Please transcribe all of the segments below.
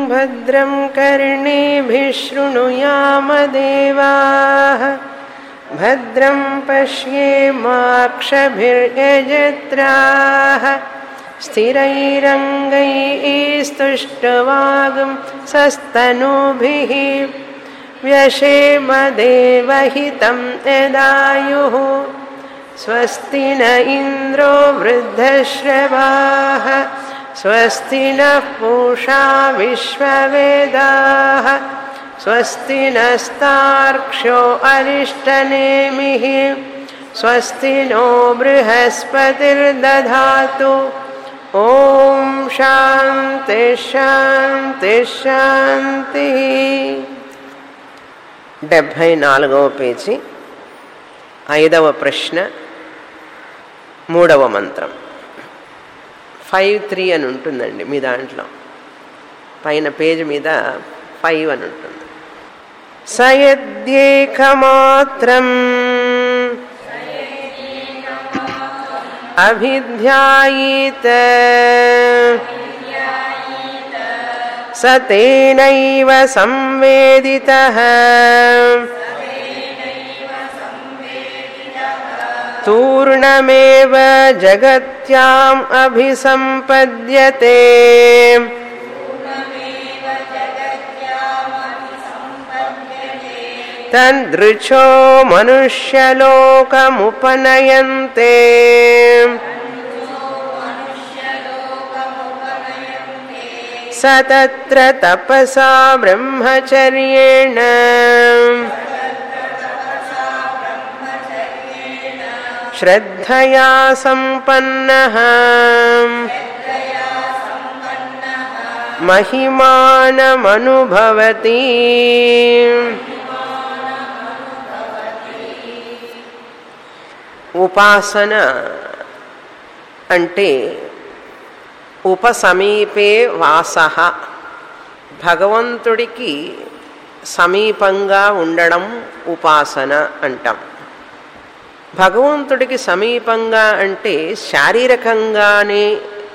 भद्रं कर्णेभिः शृणुयामदेवाः भद्रं पश्येमाक्षभिर्यजत्राः स्थिरैरङ्गैस्तुष्टवागं सस्तनूभिः व्यशेमदेवहितं यदायुः स्वस्ति न इन्द्रो वृद्धश्रवाः स्वस्ति नः पूषा विश्ववेदाः स्वस्ति नस्तार्क्ष्यो अरिष्टनेमिः स्वस्ति नो बृहस्पतिर्दधातु ॐ शान्ति शान्ति शान्तिः డెబ్భై నాలుగవ పేజీ ఐదవ ప్రశ్న మూడవ మంత్రం ఫైవ్ త్రీ అని ఉంటుందండి మీ దాంట్లో పైన పేజీ మీద ఫైవ్ అని ఉంటుంది సయద్యేకమాత్రం అభిధ్యాయీత स तेनैव संवेदितः तूर्णमेव जगत्याम् अभिसम्पद्यते तदृशो मनुष्यलोकमुपनयन्ते स तत्र तपसा ब्रह्मचर्येण श्रद्धया सम्पन्नः महिमानमनुभवति ఉపాసన అంటే ఉపసమీపే వాస భగవంతుడికి సమీపంగా ఉండడం ఉపాసన అంటాం భగవంతుడికి సమీపంగా అంటే శారీరకంగానే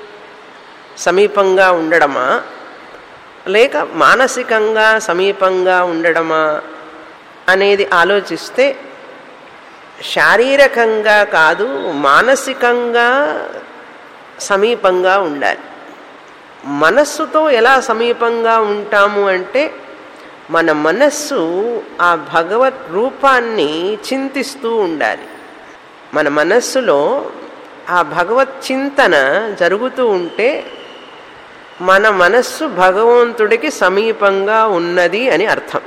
సమీపంగా ఉండడమా లేక మానసికంగా సమీపంగా ఉండడమా అనేది ఆలోచిస్తే శారీరకంగా కాదు మానసికంగా సమీపంగా ఉండాలి మనస్సుతో ఎలా సమీపంగా ఉంటాము అంటే మన మనస్సు ఆ భగవత్ రూపాన్ని చింతిస్తూ ఉండాలి మన మనస్సులో ఆ భగవత్ చింతన జరుగుతూ ఉంటే మన మనస్సు భగవంతుడికి సమీపంగా ఉన్నది అని అర్థం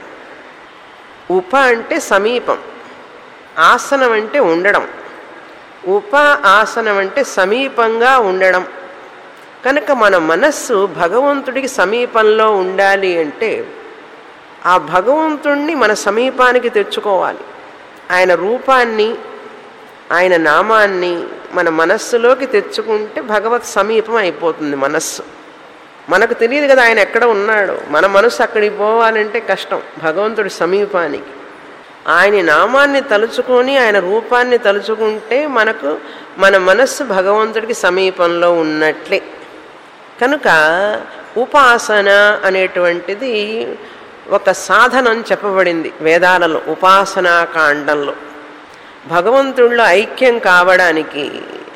ఉప అంటే సమీపం ఆసనం అంటే ఉండడం ఉప ఆసనం అంటే సమీపంగా ఉండడం కనుక మన మనస్సు భగవంతుడికి సమీపంలో ఉండాలి అంటే ఆ భగవంతుణ్ణి మన సమీపానికి తెచ్చుకోవాలి ఆయన రూపాన్ని ఆయన నామాన్ని మన మనస్సులోకి తెచ్చుకుంటే భగవత్ సమీపం అయిపోతుంది మనస్సు మనకు తెలియదు కదా ఆయన ఎక్కడ ఉన్నాడు మన మనస్సు అక్కడికి పోవాలంటే కష్టం భగవంతుడి సమీపానికి ఆయన నామాన్ని తలుచుకొని ఆయన రూపాన్ని తలుచుకుంటే మనకు మన మనస్సు భగవంతుడికి సమీపంలో ఉన్నట్లే కనుక ఉపాసన అనేటువంటిది ఒక సాధనం చెప్పబడింది వేదాలలో ఉపాసనా కాండంలో భగవంతుల్లో ఐక్యం కావడానికి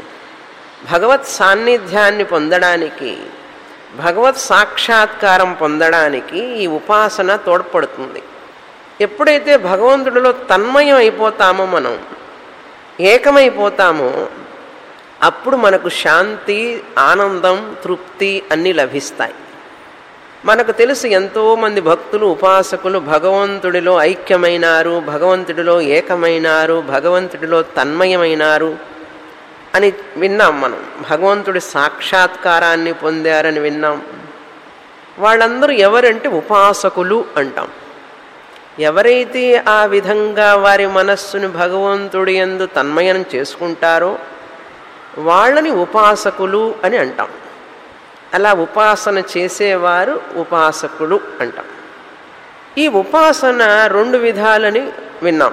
భగవత్ సాన్నిధ్యాన్ని పొందడానికి భగవత్ సాక్షాత్కారం పొందడానికి ఈ ఉపాసన తోడ్పడుతుంది ఎప్పుడైతే భగవంతుడిలో తన్మయం అయిపోతామో మనం ఏకమైపోతామో అప్పుడు మనకు శాంతి ఆనందం తృప్తి అన్నీ లభిస్తాయి మనకు తెలుసు ఎంతోమంది భక్తులు ఉపాసకులు భగవంతుడిలో ఐక్యమైనారు భగవంతుడిలో ఏకమైనారు భగవంతుడిలో తన్మయమైనారు అని విన్నాం మనం భగవంతుడి సాక్షాత్కారాన్ని పొందారని విన్నాం వాళ్ళందరూ ఎవరంటే ఉపాసకులు అంటాం ఎవరైతే ఆ విధంగా వారి మనస్సును భగవంతుడి ఎందు తన్మయం చేసుకుంటారో వాళ్ళని ఉపాసకులు అని అంటాం అలా ఉపాసన చేసేవారు ఉపాసకులు అంటాం ఈ ఉపాసన రెండు విధాలని విన్నాం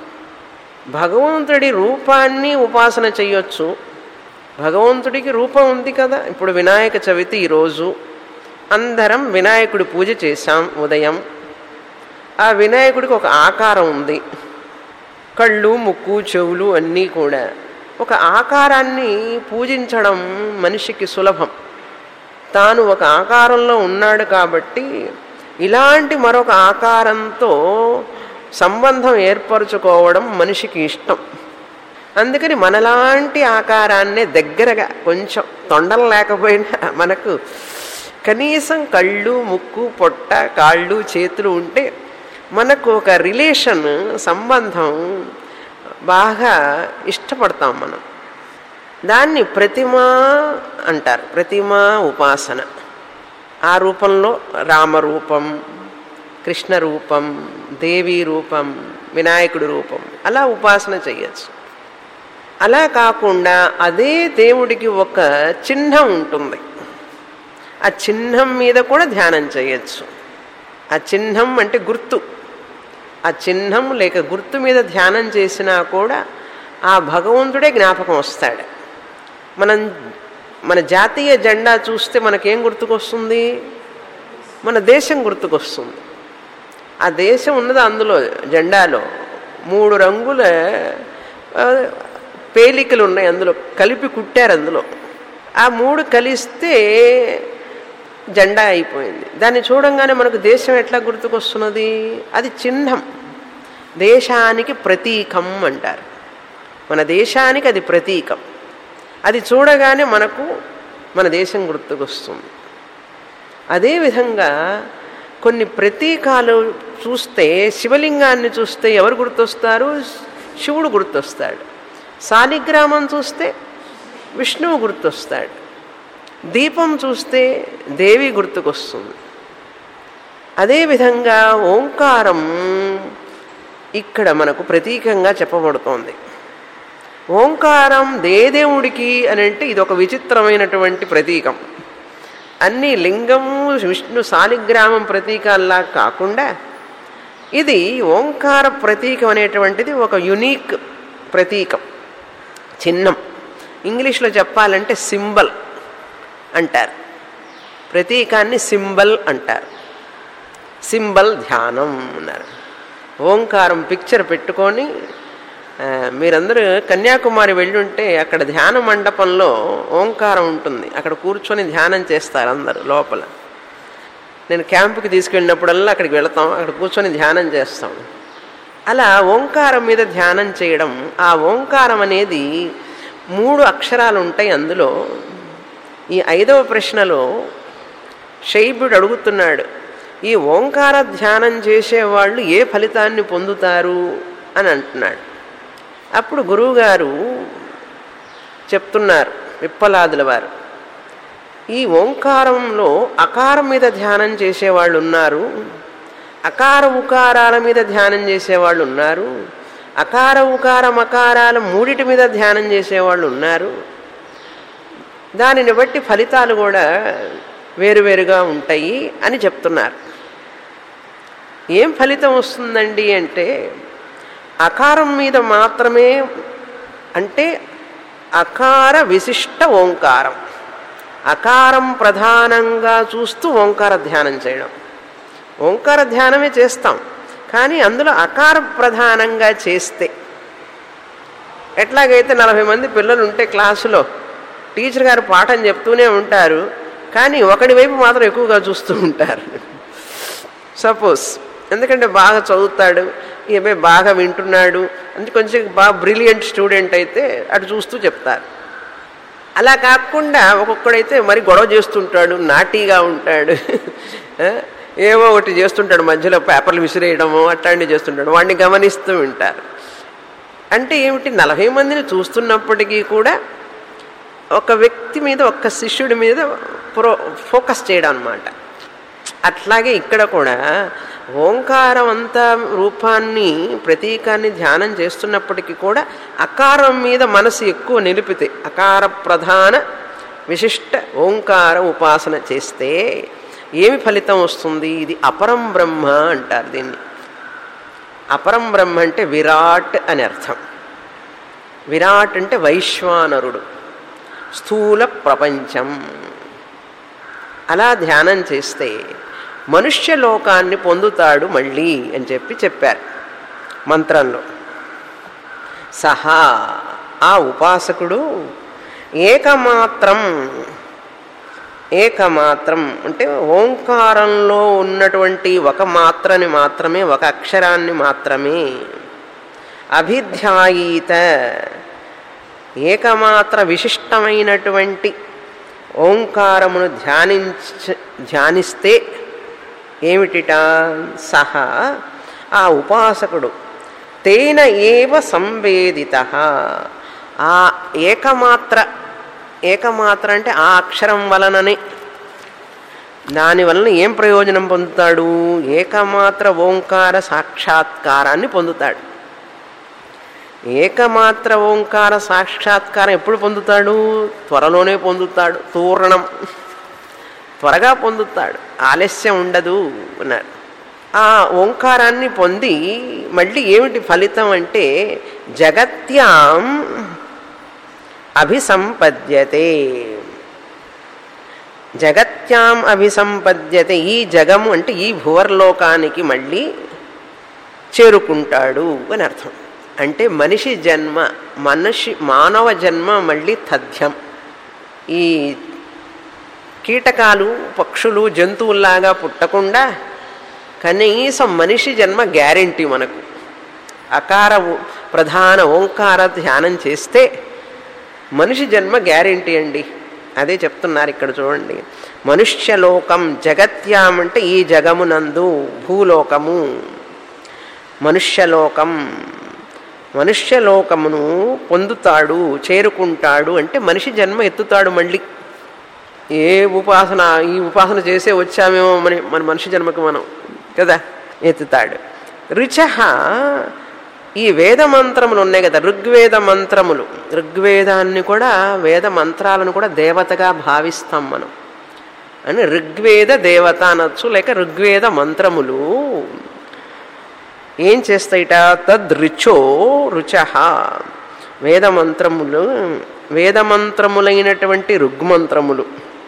భగవంతుడి రూపాన్ని ఉపాసన చేయొచ్చు భగవంతుడికి రూపం ఉంది కదా ఇప్పుడు వినాయక చవితి ఈరోజు అందరం వినాయకుడి పూజ చేశాం ఉదయం ఆ వినాయకుడికి ఒక ఆకారం ఉంది కళ్ళు ముక్కు చెవులు అన్నీ కూడా ఒక ఆకారాన్ని పూజించడం మనిషికి సులభం తాను ఒక ఆకారంలో ఉన్నాడు కాబట్టి ఇలాంటి మరొక ఆకారంతో సంబంధం ఏర్పరచుకోవడం మనిషికి ఇష్టం అందుకని మనలాంటి ఆకారాన్నే దగ్గరగా కొంచెం తొండం లేకపోయినా మనకు కనీసం కళ్ళు ముక్కు పొట్ట కాళ్ళు చేతులు ఉంటే మనకు ఒక రిలేషన్ సంబంధం బాగా ఇష్టపడతాం మనం దాన్ని ప్రతిమ అంటారు ప్రతిమ ఉపాసన ఆ రూపంలో రామరూపం కృష్ణ రూపం దేవి రూపం వినాయకుడి రూపం అలా ఉపాసన చేయొచ్చు అలా కాకుండా అదే దేవుడికి ఒక చిహ్నం ఉంటుంది ఆ చిహ్నం మీద కూడా ధ్యానం చేయొచ్చు ఆ చిహ్నం అంటే గుర్తు ఆ చిహ్నం లేక గుర్తు మీద ధ్యానం చేసినా కూడా ఆ భగవంతుడే జ్ఞాపకం వస్తాడు మనం మన జాతీయ జెండా చూస్తే మనకేం గుర్తుకొస్తుంది మన దేశం గుర్తుకొస్తుంది ఆ దేశం ఉన్నది అందులో జెండాలో మూడు రంగుల ఆ, పేలికలు ఉన్నాయి అందులో కలిపి కుట్టారు అందులో ఆ మూడు కలిస్తే జెండా అయిపోయింది దాన్ని చూడంగానే మనకు దేశం ఎట్లా గుర్తుకొస్తున్నది అది చిహ్నం దేశానికి ప్రతీకం అంటారు మన దేశానికి అది ప్రతీకం అది చూడగానే మనకు మన దేశం గుర్తుకొస్తుంది అదేవిధంగా కొన్ని ప్రతీకాలు చూస్తే శివలింగాన్ని చూస్తే ఎవరు గుర్తొస్తారు శివుడు గుర్తొస్తాడు శాలిగ్రామం చూస్తే విష్ణువు గుర్తొస్తాడు దీపం చూస్తే దేవి గుర్తుకొస్తుంది అదేవిధంగా ఓంకారం ఇక్కడ మనకు ప్రతీకంగా చెప్పబడుతోంది ఓంకారం దే దేవుడికి అని అంటే ఇది ఒక విచిత్రమైనటువంటి ప్రతీకం అన్ని లింగము విష్ణు శాలిగ్రామం ప్రతీకాల్లా కాకుండా ఇది ఓంకార ప్రతీకం అనేటువంటిది ఒక యునీక్ ప్రతీకం చిహ్నం ఇంగ్లీష్లో చెప్పాలంటే సింబల్ అంటారు ప్రతీకాన్ని సింబల్ అంటారు సింబల్ ధ్యానం అన్నారు ఓంకారం పిక్చర్ పెట్టుకొని ఆ, మీరందరూ కన్యాకుమారి వెళ్ళుంటే అక్కడ ధ్యాన మండపంలో ఓంకారం ఉంటుంది అక్కడ కూర్చొని ధ్యానం చేస్తారు అందరు లోపల నేను క్యాంపుకి తీసుకెళ్ళినప్పుడల్లా అక్కడికి వెళతాం అక్కడ కూర్చొని ధ్యానం చేస్తాం అలా ఓంకారం మీద ధ్యానం చేయడం ఆ ఓంకారం అనేది మూడు అక్షరాలు ఉంటాయి అందులో ఈ ఐదవ ప్రశ్నలో శైబుడు అడుగుతున్నాడు ఈ ఓంకార ధ్యానం చేసేవాళ్ళు ఏ ఫలితాన్ని పొందుతారు అని అంటున్నాడు అప్పుడు గురువుగారు చెప్తున్నారు విప్పలాదుల వారు ఈ ఓంకారంలో అకారం మీద ధ్యానం చేసేవాళ్ళు ఉన్నారు అకార ఉకారాల మీద ధ్యానం చేసేవాళ్ళు ఉన్నారు అకార ఉకార మకారాల మూడిటి మీద ధ్యానం చేసేవాళ్ళు ఉన్నారు దానిని బట్టి ఫలితాలు కూడా వేరువేరుగా ఉంటాయి అని చెప్తున్నారు ఏం ఫలితం వస్తుందండి అంటే అకారం మీద మాత్రమే అంటే అకార విశిష్ట ఓంకారం అకారం ప్రధానంగా చూస్తూ ఓంకార ధ్యానం చేయడం ఓంకార ధ్యానమే చేస్తాం కానీ అందులో అకార ప్రధానంగా చేస్తే ఎట్లాగైతే నలభై మంది పిల్లలు ఉంటే క్లాసులో టీచర్ గారు పాఠం చెప్తూనే ఉంటారు కానీ ఒకడి వైపు మాత్రం ఎక్కువగా చూస్తూ ఉంటారు సపోజ్ ఎందుకంటే బాగా చదువుతాడు ఈ అబ్బాయి బాగా వింటున్నాడు అంటే కొంచెం బాగా బ్రిలియంట్ స్టూడెంట్ అయితే అటు చూస్తూ చెప్తారు అలా కాకుండా ఒక్కొక్కడైతే మరి గొడవ చేస్తుంటాడు నాటీగా ఉంటాడు ఆ, ఏవో ఒకటి చేస్తుంటాడు మధ్యలో పేపర్లు విసిరేయడము అట్లాంటివి చేస్తుంటాడు వాడిని గమనిస్తూ ఉంటారు అంటే ఏమిటి నలభై మందిని చూస్తున్నప్పటికీ కూడా ఒక వ్యక్తి మీద ఒక్క శిష్యుడి మీద ప్రో ఫోకస్ చేయడం అనమాట అట్లాగే ఇక్కడ కూడా ఓంకారం అంతా రూపాన్ని ప్రతీకాన్ని ధ్యానం చేస్తున్నప్పటికీ కూడా అకారం మీద మనసు ఎక్కువ నిలిపితే అకార ప్రధాన విశిష్ట ఓంకార ఉపాసన చేస్తే ఏమి ఫలితం వస్తుంది ఇది అపరం బ్రహ్మ అంటారు దీన్ని అపరం బ్రహ్మ అంటే విరాట్ అని అర్థం విరాట్ అంటే వైశ్వానరుడు స్థూల ప్రపంచం అలా ధ్యానం చేస్తే మనుష్య లోకాన్ని పొందుతాడు మళ్ళీ అని చెప్పి చెప్పారు మంత్రంలో సహా ఆ ఉపాసకుడు ఏకమాత్రం ఏకమాత్రం అంటే ఓంకారంలో ఉన్నటువంటి ఒక మాత్రని మాత్రమే ఒక అక్షరాన్ని మాత్రమే అభిధ్యాయీత ఏకమాత్ర విశిష్టమైనటువంటి ఓంకారమును ధ్యానించ ధ్యానిస్తే ఏమిటిట సహా ఆ ఉపాసకుడు తేన ఏవ సంవేదిత ఆ ఏకమాత్ర ఏకమాత్ర అంటే ఆ అక్షరం వలననే దాని వలన ఏం ప్రయోజనం పొందుతాడు ఏకమాత్ర ఓంకార సాక్షాత్కారాన్ని పొందుతాడు ఏకమాత్ర ఓంకార సాక్షాత్కారం ఎప్పుడు పొందుతాడు త్వరలోనే పొందుతాడు పూర్ణం త్వరగా పొందుతాడు ఆలస్యం ఉండదు అన్నారు ఆ ఓంకారాన్ని పొంది మళ్ళీ ఏమిటి ఫలితం అంటే జగత్యాం అభిసంపద్యతే జగత్యాం అభిసంపద్యతే ఈ జగము అంటే ఈ భువర్లోకానికి మళ్ళీ చేరుకుంటాడు అని అర్థం అంటే మనిషి జన్మ మనిషి మానవ జన్మ మళ్ళీ తథ్యం ఈ కీటకాలు పక్షులు జంతువుల్లాగా పుట్టకుండా కనీసం మనిషి జన్మ గ్యారెంటీ మనకు అకార ప్రధాన ఓంకార ధ్యానం చేస్తే మనిషి జన్మ గ్యారెంటీ అండి అదే చెప్తున్నారు ఇక్కడ చూడండి మనుష్యలోకం జగత్యాం అంటే ఈ జగమునందు భూలోకము మనుష్యలోకం మనుష్యలోకమును పొందుతాడు చేరుకుంటాడు అంటే మనిషి జన్మ ఎత్తుతాడు మళ్ళీ ఏ ఉపాసన ఈ ఉపాసన చేసే వచ్చామేమో మన మన మనిషి జన్మకు మనం కదా ఎత్తుతాడు రుచ ఈ వేద మంత్రములు ఉన్నాయి కదా ఋగ్వేద మంత్రములు ఋగ్వేదాన్ని కూడా వేద మంత్రాలను కూడా దేవతగా భావిస్తాం మనం అని ఋగ్వేద దేవత అనొచ్చు లేక ఋగ్వేద మంత్రములు ఏం చేస్తాయిట తద్రుచో రుచ వేదమంత్రములు వేదమంత్రములైనటువంటి ఋగ్మంత్రములు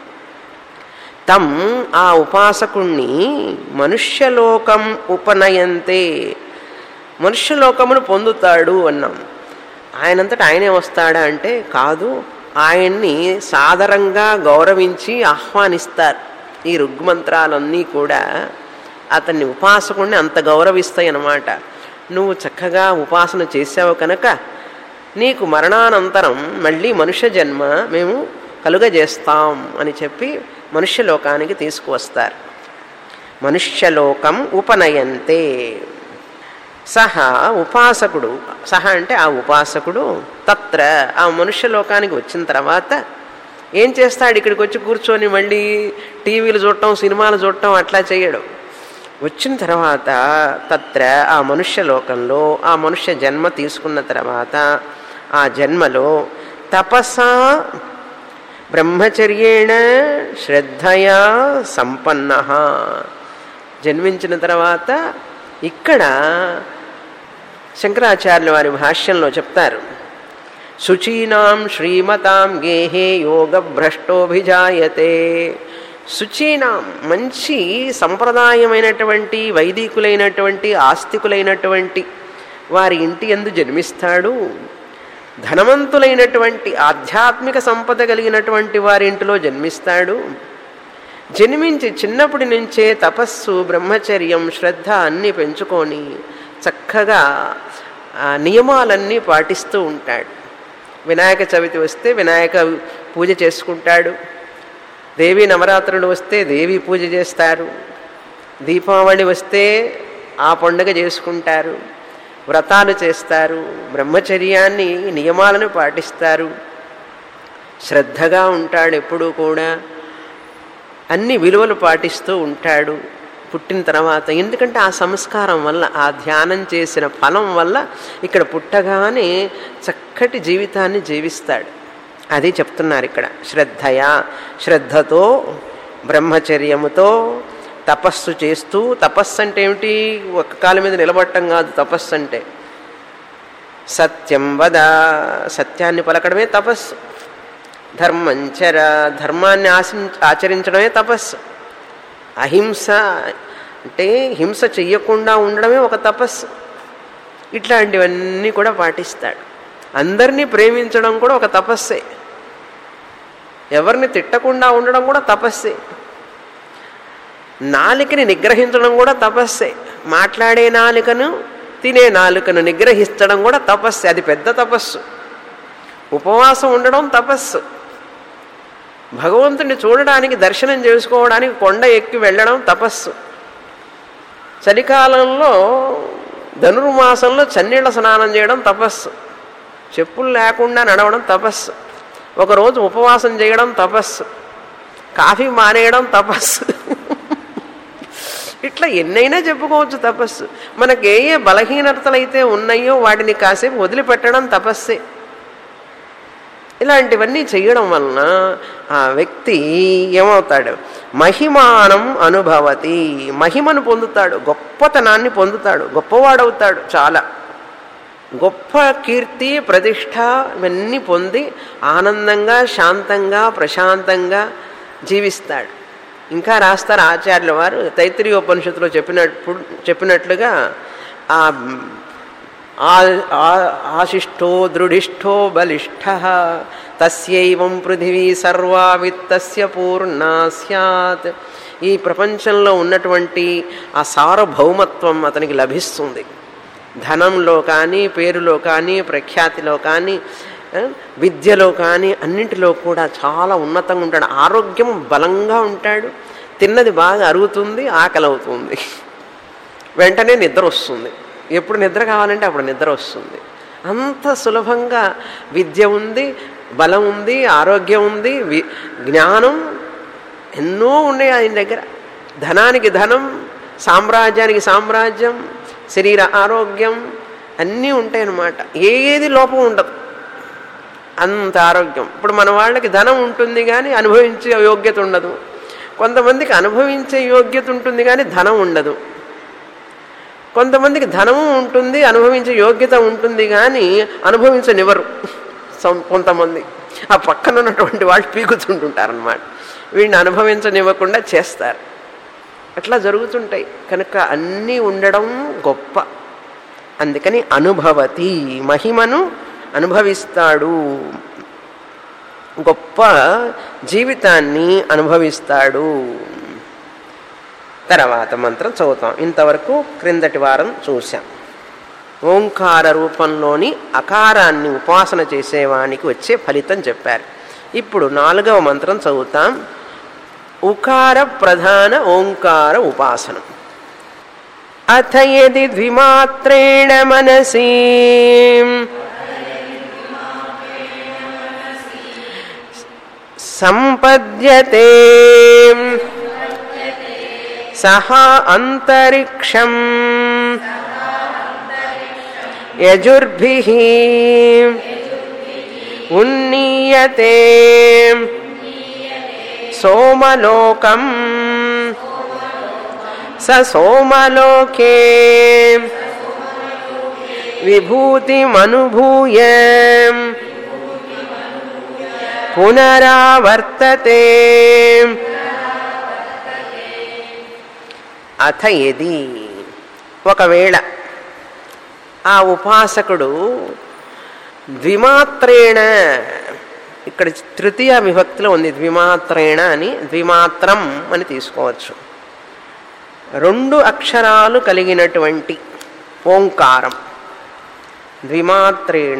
తం ఆ ఉపాసకుణ్ణి మనుష్యలోకం ఉపనయంతే మనుష్యలోకమును పొందుతాడు అన్నాం ఆయనంతటా ఆయనే వస్తాడా అంటే కాదు ఆయన్ని సాదరంగా గౌరవించి ఆహ్వానిస్తారు ఈ ఋగ్మంత్రాలన్నీ కూడా అతన్ని ఉపాసకుడిని అంత గౌరవిస్తాయి అన్నమాట నువ్వు చక్కగా ఉపాసన చేసావు కనుక నీకు మరణానంతరం మళ్ళీ మనుష్య జన్మ మేము కలుగజేస్తాం అని చెప్పి మనుష్యలోకానికి తీసుకువస్తారు మనుష్యలోకం ఉపనయంతే సహా ఉపాసకుడు సహా అంటే ఆ ఉపాసకుడు తత్ర ఆ మనుష్యలోకానికి వచ్చిన తర్వాత ఏం చేస్తాడు ఇక్కడికి వచ్చి కూర్చొని మళ్ళీ టీవీలు చూడటం సినిమాలు చూడటం అట్లా చేయడు వచ్చిన తర్వాత తత్ర ఆ మనుష్య లోకంలో ఆ మనుష్య జన్మ తీసుకున్న తర్వాత ఆ జన్మలో తపసా బ్రహ్మచర్యేణ శ్రద్ధయా సంపన్న జన్మించిన తర్వాత ఇక్కడ శంకరాచార్యుల వారి భాష్యంలో చెప్తారు శుచీనాం శ్రీమతాం గేహే యోగ భ్రష్టోభిజాయతే శుచీనాం మంచి సంప్రదాయమైనటువంటి వైదికులైనటువంటి ఆస్తికులైనటువంటి వారి ఇంటి ఎందు జన్మిస్తాడు ధనవంతులైనటువంటి ఆధ్యాత్మిక సంపద కలిగినటువంటి వారి ఇంటిలో జన్మిస్తాడు జన్మించి చిన్నప్పటి నుంచే తపస్సు బ్రహ్మచర్యం శ్రద్ధ అన్నీ పెంచుకొని చక్కగా ఆ నియమాలన్నీ పాటిస్తూ ఉంటాడు వినాయక చవితి వస్తే వినాయక పూజ చేసుకుంటాడు దేవి నవరాత్రులు వస్తే దేవి పూజ చేస్తారు దీపావళి వస్తే ఆ పండుగ చేసుకుంటారు వ్రతాలు చేస్తారు బ్రహ్మచర్యాన్ని నియమాలను పాటిస్తారు శ్రద్ధగా ఉంటాడు ఎప్పుడూ కూడా అన్ని విలువలు పాటిస్తూ ఉంటాడు పుట్టిన తర్వాత ఎందుకంటే ఆ సంస్కారం వల్ల ఆ ధ్యానం చేసిన ఫలం వల్ల ఇక్కడ పుట్టగానే చక్కటి జీవితాన్ని జీవిస్తాడు అది చెప్తున్నారు ఇక్కడ శ్రద్ధయా శ్రద్ధతో బ్రహ్మచర్యముతో తపస్సు చేస్తూ తపస్సు అంటే ఏమిటి ఒక కాలం మీద నిలబడటం కాదు తపస్సు అంటే సత్యం వద సత్యాన్ని పలకడమే తపస్సు ధర్మంచర ధర్మాన్ని ఆశి ఆచరించడమే తపస్సు అహింస అంటే హింస చెయ్యకుండా ఉండడమే ఒక తపస్సు ఇట్లాంటివన్నీ కూడా పాటిస్తాడు అందరినీ ప్రేమించడం కూడా ఒక తపస్సే ఎవరిని తిట్టకుండా ఉండడం కూడా తపస్సే నాలికని నిగ్రహించడం కూడా తపస్సే మాట్లాడే నాలుకను తినే నాలుకను నిగ్రహించడం కూడా తపస్సే అది పెద్ద తపస్సు ఉపవాసం ఉండడం తపస్సు భగవంతుని చూడడానికి దర్శనం చేసుకోవడానికి కొండ ఎక్కి వెళ్ళడం తపస్సు చలికాలంలో ధనుర్మాసంలో చన్నీళ్ళ స్నానం చేయడం తపస్సు చెప్పులు లేకుండా నడవడం తపస్సు ఒకరోజు ఉపవాసం చేయడం తపస్సు కాఫీ మానేయడం తపస్సు ఇట్లా ఎన్నైనా చెప్పుకోవచ్చు తపస్సు మనకి ఏ ఏ బలహీనతలు అయితే ఉన్నాయో వాటిని కాసేపు వదిలిపెట్టడం తపస్సే ఇలాంటివన్నీ చేయడం వలన ఆ వ్యక్తి ఏమవుతాడు మహిమానం అనుభవతి మహిమను పొందుతాడు గొప్పతనాన్ని పొందుతాడు గొప్పవాడవుతాడు చాలా గొప్ప కీర్తి ప్రతిష్ట ఇవన్నీ పొంది ఆనందంగా శాంతంగా ప్రశాంతంగా జీవిస్తాడు ఇంకా రాస్తారు ఆచార్యుల వారు తైత్రీయోపనిషత్తులో చెప్పినప్పుడు చెప్పినట్లుగా ఆ ఆశిష్టో దృఢిష్టో బలిష్ట తస్యైవం పృథివీ సర్వా విత్తస్య పూర్ణా సత్ ఈ ప్రపంచంలో ఉన్నటువంటి ఆ సార్వభౌమత్వం అతనికి లభిస్తుంది ధనంలో కానీ పేరులో కానీ ప్రఖ్యాతిలో కానీ విద్యలో కానీ అన్నింటిలో కూడా చాలా ఉన్నతంగా ఉంటాడు ఆరోగ్యం బలంగా ఉంటాడు తిన్నది బాగా అరుగుతుంది ఆకలి అవుతుంది వెంటనే నిద్ర వస్తుంది ఎప్పుడు నిద్ర కావాలంటే అప్పుడు నిద్ర వస్తుంది అంత సులభంగా విద్య ఉంది బలం ఉంది ఆరోగ్యం ఉంది వి జ్ఞానం ఎన్నో ఉన్నాయి ఆయన దగ్గర ధనానికి ధనం సామ్రాజ్యానికి సామ్రాజ్యం శరీర ఆరోగ్యం అన్నీ ఉంటాయన్నమాట ఏది లోపం ఉండదు అంత ఆరోగ్యం ఇప్పుడు మన వాళ్ళకి ధనం ఉంటుంది కానీ అనుభవించే యోగ్యత ఉండదు కొంతమందికి అనుభవించే యోగ్యత ఉంటుంది కానీ ధనం ఉండదు కొంతమందికి ధనము ఉంటుంది అనుభవించే యోగ్యత ఉంటుంది కానీ అనుభవించనివ్వరు కొంతమంది ఆ పక్కన ఉన్నటువంటి వాళ్ళు పీకుతుంటుంటారనమాట వీడిని అనుభవించనివ్వకుండా చేస్తారు అట్లా జరుగుతుంటాయి కనుక అన్నీ ఉండడం గొప్ప అందుకని అనుభవతి మహిమను అనుభవిస్తాడు గొప్ప జీవితాన్ని అనుభవిస్తాడు తర్వాత మంత్రం చదువుతాం ఇంతవరకు క్రిందటి వారం చూశాం ఓంకార రూపంలోని అకారాన్ని ఉపాసన చేసేవానికి వచ్చే ఫలితం చెప్పారు ఇప్పుడు నాలుగవ మంత్రం చదువుతాం ఉకార ప్రధాన ఓంకార ఉపాసనం అథ యది ద్విమాత్రేణ మనసి సంపద్యతే సహా అంతరిక్షం యజుర్భి ఉన్నీయతే సోమలోకం స సోమలోకే విభూతిమనుభూయ పునరావర్తతే అథ ఎది ఒకవేళ ఆ ఉపాసకుడు ద్విమాత్రేణ ఇక్కడ తృతీయ విభక్తిలో ఉంది ద్విమాత్రేణ అని ద్విమాత్రం అని తీసుకోవచ్చు రెండు అక్షరాలు కలిగినటువంటి ఓంకారం ద్విమాత్రేణ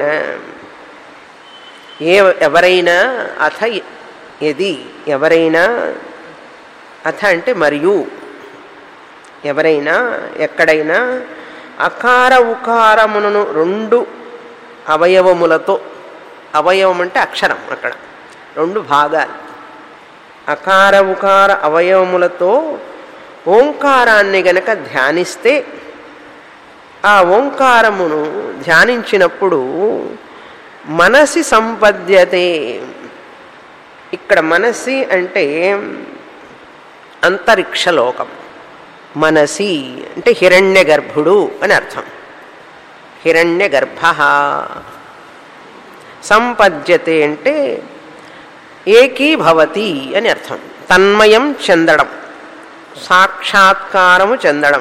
ఏ ఎవరైనా అథ ఎది ఎవరైనా అథ అంటే మరియు ఎవరైనా ఎక్కడైనా అకార ఉకారములను రెండు అవయవములతో అవయవం అంటే అక్షరం అక్కడ రెండు భాగాలు అకార ఉకార అవయవములతో ఓంకారాన్ని గనక ధ్యానిస్తే ఆ ఓంకారమును ధ్యానించినప్పుడు మనసి సంపద్యతే ఇక్కడ మనసి అంటే అంతరిక్షలోకం మనసి అంటే హిరణ్య గర్భుడు అని అర్థం హిరణ్య గర్భ సంపద్యతే అంటే ఏకీభవతి అని అర్థం తన్మయం చెందడం సాక్షాత్కారము చెందడం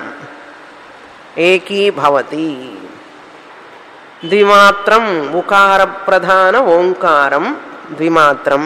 ఏకీభవతి ద్విమాత్రం ఉకార ప్రధాన ఓంకారం ద్విమాత్రం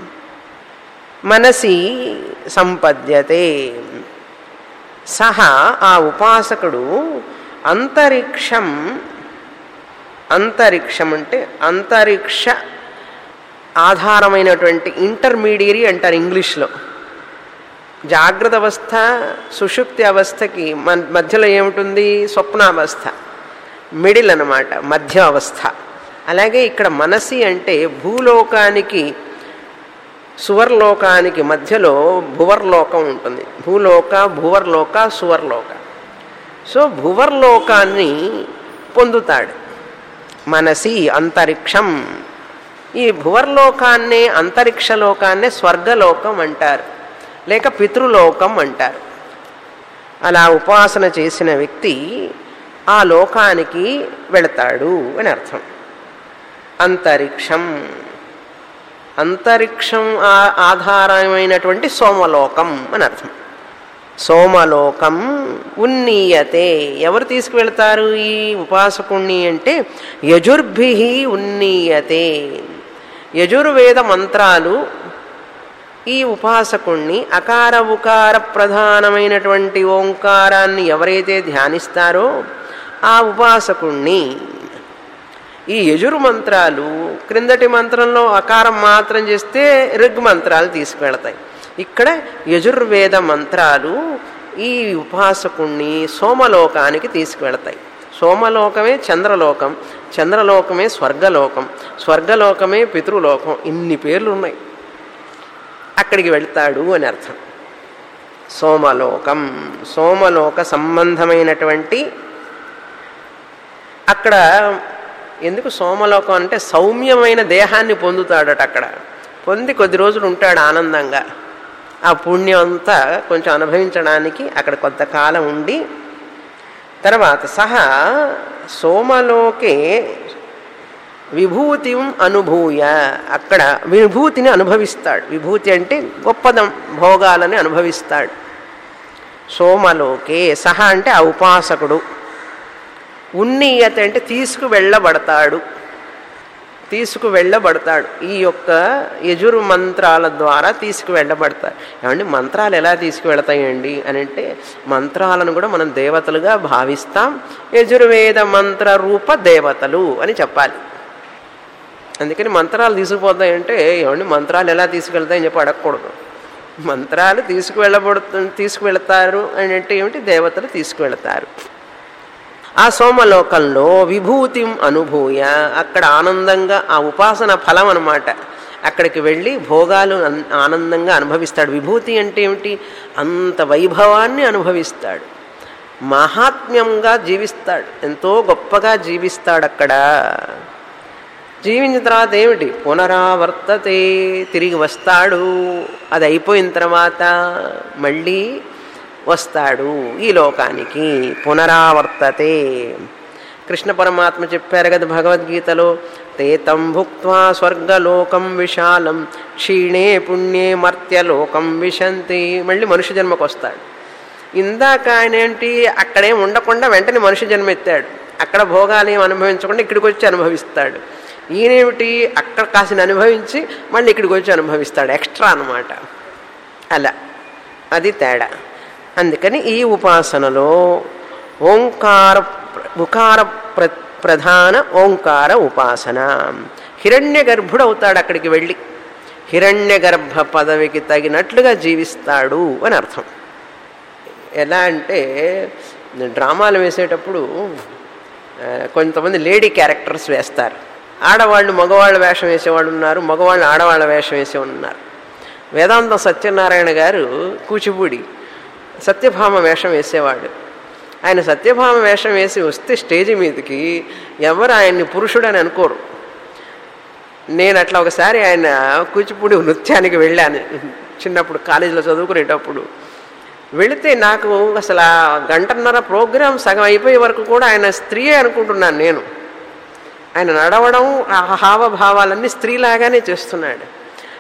మనసి సంపద్యతే సహా ఆ ఉపాసకుడు అంతరిక్షం అంతరిక్షం అంటే అంతరిక్ష ఆధారమైనటువంటి ఇంటర్మీడియరీ అంటారు ఇంగ్లీష్లో జాగ్రత్త అవస్థ సుషుప్తి అవస్థకి మన మధ్యలో ఏముంటుంది స్వప్నావస్థ మిడిల్ అన్నమాట మధ్య అవస్థ అలాగే ఇక్కడ మనసి అంటే భూలోకానికి సువర్లోకానికి మధ్యలో భువర్లోకం ఉంటుంది భూలోక భువర్లోక సువర్లోక సో భువర్లోకాన్ని పొందుతాడు మనసి అంతరిక్షం ఈ భువర్లోకాన్నే అంతరిక్ష లోకాన్నే స్వర్గలోకం అంటారు లేక పితృలోకం అంటారు అలా ఉపాసన చేసిన వ్యక్తి ఆ లోకానికి వెళతాడు అని అర్థం అంతరిక్షం అంతరిక్షం ఆ- ఆధారమైనటువంటి సోమలోకం అని అర్థం సోమలోకం ఉన్నీయతే ఎవరు తీసుకువెళ్తారు ఈ ఉపాసకుణ్ణి అంటే యజుర్భి ఉన్నీయతే యజుర్వేద మంత్రాలు ఈ ఉపాసకుణ్ణి అకార ఉకార ప్రధానమైనటువంటి ఓంకారాన్ని ఎవరైతే ధ్యానిస్తారో ఆ ఉపాసకుణ్ణి ఈ యజురు మంత్రాలు క్రిందటి మంత్రంలో అకారం మాత్రం చేస్తే ఋగ్ మంత్రాలు తీసుకువెళతాయి ఇక్కడ యజుర్వేద మంత్రాలు ఈ ఉపాసకుణ్ణి సోమలోకానికి తీసుకువెళతాయి సోమలోకమే చంద్రలోకం చంద్రలోకమే స్వర్గలోకం స్వర్గలోకమే పితృలోకం ఇన్ని పేర్లు ఉన్నాయి అక్కడికి వెళ్తాడు అని అర్థం సోమలోకం సోమలోక సంబంధమైనటువంటి అక్కడ ఎందుకు సోమలోకం అంటే సౌమ్యమైన దేహాన్ని పొందుతాడట అక్కడ పొంది కొద్ది రోజులు ఉంటాడు ఆనందంగా ఆ పుణ్యం అంతా కొంచెం అనుభవించడానికి అక్కడ కొంతకాలం ఉండి తర్వాత సహా సోమలోకే విభూతిం అనుభూయ అక్కడ విభూతిని అనుభవిస్తాడు విభూతి అంటే గొప్పదం భోగాలని అనుభవిస్తాడు సోమలోకే సహా అంటే ఆ ఉపాసకుడు ఉన్నీయత అంటే తీసుకువెళ్ళబడతాడు తీసుకువెళ్ళబడతాడు ఈ యొక్క యజురు మంత్రాల ద్వారా తీసుకువెళ్ళబడతాడు ఏమండి మంత్రాలు ఎలా తీసుకువెళతాయండి అని అంటే మంత్రాలను కూడా మనం దేవతలుగా భావిస్తాం యజుర్వేద మంత్ర రూప దేవతలు అని చెప్పాలి అందుకని మంత్రాలు తీసుకుపోతాయంటే ఏమండి మంత్రాలు ఎలా తీసుకెళ్తాయని చెప్పి అడగకూడదు మంత్రాలు తీసుకువెళ్ళబడుతు తీసుకువెళతారు అని అంటే ఏమిటి దేవతలు తీసుకువెళతారు ఆ సోమలోకంలో విభూతిం అనుభూయ అక్కడ ఆనందంగా ఆ ఉపాసన ఫలం అనమాట అక్కడికి వెళ్ళి భోగాలు అన్- ఆనందంగా అనుభవిస్తాడు విభూతి అంటే ఏమిటి అంత వైభవాన్ని అనుభవిస్తాడు మహాత్మ్యంగా జీవిస్తాడు ఎంతో గొప్పగా జీవిస్తాడు అక్కడ జీవించిన తర్వాత ఏమిటి పునరావర్తతే తిరిగి వస్తాడు అది అయిపోయిన తర్వాత మళ్ళీ వస్తాడు ఈ లోకానికి పునరావర్తతే కృష్ణ పరమాత్మ చెప్పారు కదా భగవద్గీతలో తేతం భుక్వా స్వర్గలోకం విశాలం క్షీణే పుణ్యే మర్త్యలోకం విశంతి మళ్ళీ మనుష్య జన్మకు వస్తాడు ఇందాక ఆయన ఏంటి అక్కడే ఉండకుండా వెంటనే మనుష్య జన్మ ఎత్తాడు అక్కడ భోగాలు ఏం అనుభవించకుండా ఇక్కడికి వచ్చి అనుభవిస్తాడు ఈయనేమిటి అక్కడ కాసిన అనుభవించి మళ్ళీ ఇక్కడికి వచ్చి అనుభవిస్తాడు ఎక్స్ట్రా అన్నమాట అలా అది తేడా అందుకని ఈ ఉపాసనలో ఓంకార ఉకార ప్ర ప్రధాన ఓంకార ఉపాసన హిరణ్య గర్భుడవుతాడు అక్కడికి వెళ్ళి హిరణ్య గర్భ పదవికి తగినట్లుగా జీవిస్తాడు అని అర్థం ఎలా అంటే డ్రామాలు వేసేటప్పుడు ఆ, కొంతమంది లేడీ క్యారెక్టర్స్ వేస్తారు ఆడవాళ్ళు మగవాళ్ళ వేషం వేసేవాళ్ళు ఉన్నారు మగవాళ్ళు ఆడవాళ్ళ వేషం వేసేవాళ్ళు ఉన్నారు వేదాంతం సత్యనారాయణ గారు కూచిపూడి సత్యభామ వేషం వేసేవాడు ఆయన సత్యభామ వేషం వేసి వస్తే స్టేజ్ మీదకి ఎవరు ఆయన్ని పురుషుడని అనుకోరు నేను అట్లా ఒకసారి ఆయన కూచిపూడి నృత్యానికి వెళ్ళాను చిన్నప్పుడు కాలేజీలో చదువుకునేటప్పుడు వెళితే నాకు అసలు ఆ గంటన్నర ప్రోగ్రాం సగం అయిపోయే వరకు కూడా ఆయన స్త్రీయే అనుకుంటున్నాను నేను ఆయన నడవడం ఆ హావభావాలన్నీ స్త్రీలాగానే చేస్తున్నాడు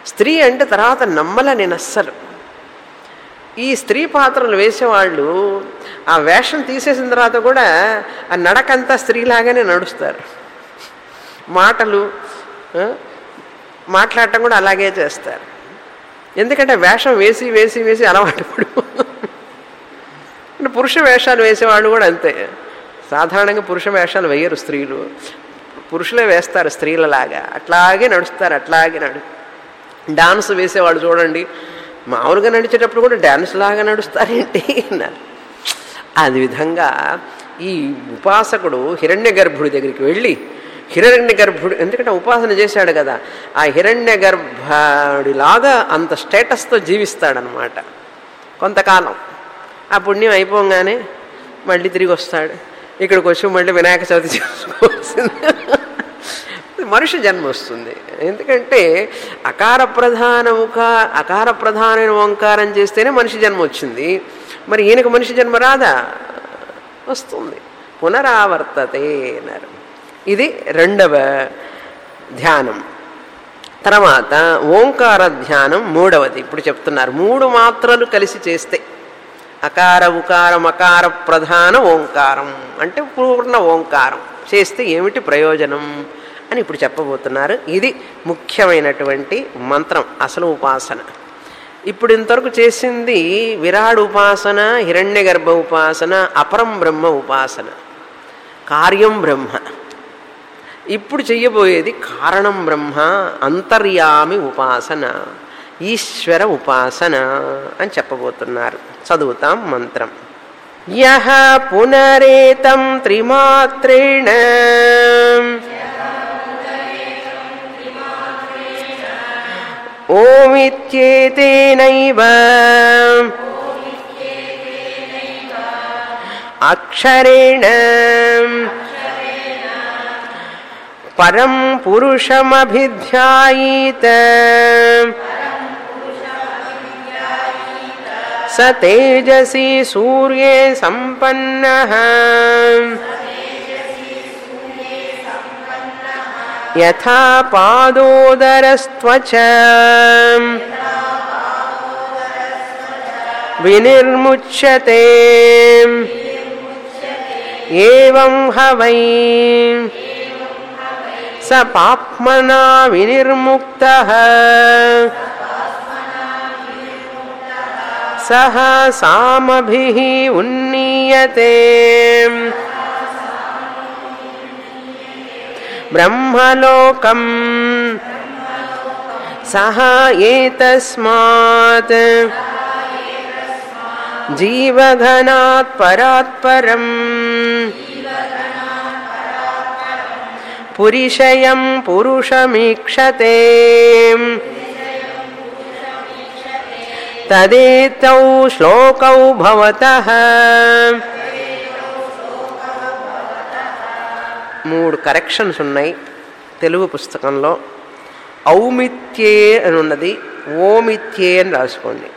స్త్రీ అంటే తర్వాత నమ్మల నేను అస్సలు ఈ స్త్రీ పాత్రలు వేసేవాళ్ళు ఆ వేషం తీసేసిన తర్వాత కూడా ఆ నడకంతా స్త్రీలాగానే నడుస్తారు మాటలు ఆ, మాట్లాడటం కూడా అలాగే చేస్తారు ఎందుకంటే వేషం వేసి వేసి వేసి అలవాటు పడిపోతుంది అంటే పురుష వేషాలు వేసేవాళ్ళు కూడా అంతే సాధారణంగా పురుష వేషాలు వేయరు స్త్రీలు పురుషులే వేస్తారు స్త్రీలలాగా అట్లాగే నడుస్తారు అట్లాగే నడు డాన్స్ వేసేవాళ్ళు చూడండి మామూలుగా నడిచేటప్పుడు కూడా డ్యాన్స్ లాగా నడుస్తారేంటి అన్నారు అది విధంగా ఈ ఉపాసకుడు హిరణ్య గర్భుడి దగ్గరికి వెళ్ళి హిరణ్య గర్భుడు ఎందుకంటే ఉపాసన చేశాడు కదా ఆ హిరణ్య గర్భుడిలాగా అంత స్టేటస్తో జీవిస్తాడనమాట కొంతకాలం ఆ పుణ్యం అయిపోగానే మళ్ళీ తిరిగి వస్తాడు ఇక్కడికి వచ్చి మళ్ళీ వినాయక చవితి చేసుకోవాల్సింది మనిషి జన్మ వస్తుంది ఎందుకంటే అకార ప్రధాన ఉకా అకార ప్రధానమైన ఓంకారం చేస్తేనే మనిషి జన్మ వచ్చింది మరి ఈయనకు మనిషి జన్మ రాదా వస్తుంది పునరావర్తతే అన్నారు ఇది రెండవ ధ్యానం తర్వాత ఓంకార ధ్యానం మూడవది ఇప్పుడు చెప్తున్నారు మూడు మాత్రలు కలిసి చేస్తే అకార ఉకారం అకార ప్రధాన ఓంకారం అంటే పూర్ణ ఓంకారం చేస్తే ఏమిటి ప్రయోజనం అని ఇప్పుడు చెప్పబోతున్నారు ఇది ముఖ్యమైనటువంటి మంత్రం అసలు ఉపాసన ఇప్పుడు ఇంతవరకు చేసింది విరాడ్ ఉపాసన హిరణ్య గర్భ ఉపాసన అపరం బ్రహ్మ ఉపాసన కార్యం బ్రహ్మ ఇప్పుడు చెయ్యబోయేది కారణం బ్రహ్మ అంతర్యామి ఉపాసన ఈశ్వర ఉపాసన అని చెప్పబోతున్నారు చదువుతాం మంత్రం యహ పునరేతం త్రిమాత్రేణ ఓమిత్యేతేనైవ అక్షరేణ పరం పురుషమభిధ్యాయీత స తేజసి సూర్యే సంపన్న యథా పాదోదరస్త్వచ వినిర్ముచ్యతే ఏవం హవై స పాప్మనా వినిర్ముక్త సహ సామభి ఉన్నీయతే బ్రహ్మలోకం సహ ఏతస్మాత్ జీవఘనాత్ పరాత్పరం పురిషయం పురుషమీక్షతే తదేతౌ శ్లోకౌ భవతః మూడు కరెక్షన్స్ ఉన్నాయి తెలుగు పుస్తకంలో ఔమిత్యే అని ఉన్నది ఓమిత్యే అని రాసుకోండి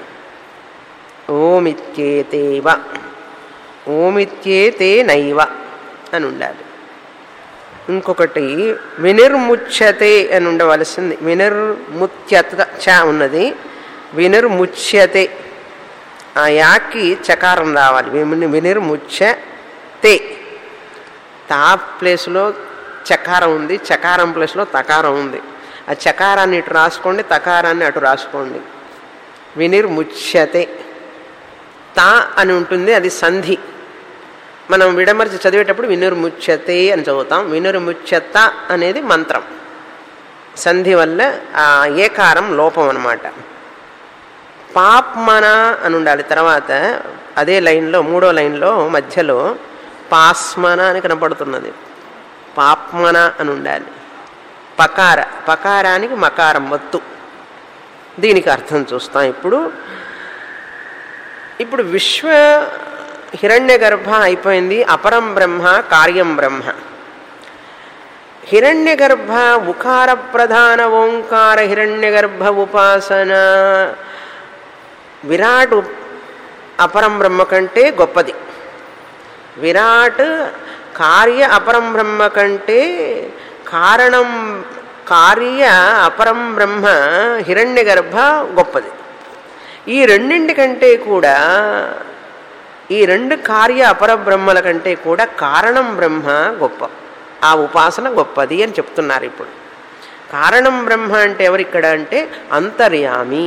ఓమిత్యేతేవ ఓమిత్యేతే నైవ అని ఉండాలి ఇంకొకటి వినిర్ముచ్యతే అని ఉండవలసింది వినిర్ముత్యత చ ఉన్నది వినిర్ముచ్యతే ఆ యాకి చకారం రావాలి విని- వినిర్ముచ్యతే తా ప్లేస్లో చకారం ఉంది చకారం ప్లేస్లో తకారం ఉంది ఆ చకారాన్ని ఇటు రాసుకోండి తకారాన్ని అటు రాసుకోండి వినిర్ముచ్యతే తా అని ఉంటుంది అది సంధి మనం విడమర్చి చదివేటప్పుడు వినుర్ముచ్యతే అని చదువుతాం వినుర్ముచ్యత అనేది మంత్రం సంధి వల్ల ఆ ఏకారం లోపం అనమాట పాప్మన అని ఉండాలి తర్వాత అదే లైన్లో మూడో లైన్లో మధ్యలో పాస్మన అని కనపడుతున్నది పాప్మన అని ఉండాలి పకార పకారానికి మకారం వత్తు దీనికి అర్థం చూస్తాం ఇప్పుడు ఇప్పుడు విశ్వ హిరణ్య గర్భ అయిపోయింది అపరం బ్రహ్మ కార్యం బ్రహ్మ హిరణ్య గర్భ ఉకార ప్రధాన ఓంకార హిరణ్య గర్భ ఉపాసన విరాట్ ఉప్- అపరం బ్రహ్మ కంటే గొప్పది విరాట్ కార్య అపరం బ్రహ్మ కంటే కారణం కార్య అపరం బ్రహ్మ హిరణ్య గర్భ గొప్పది ఈ రెండింటి కంటే కూడా ఈ రెండు కార్య అపర బ్రహ్మల కంటే కూడా కారణం బ్రహ్మ గొప్ప ఆ ఉపాసన గొప్పది అని చెప్తున్నారు ఇప్పుడు కారణం బ్రహ్మ అంటే ఎవరిక్కడ అంటే అంతర్యామి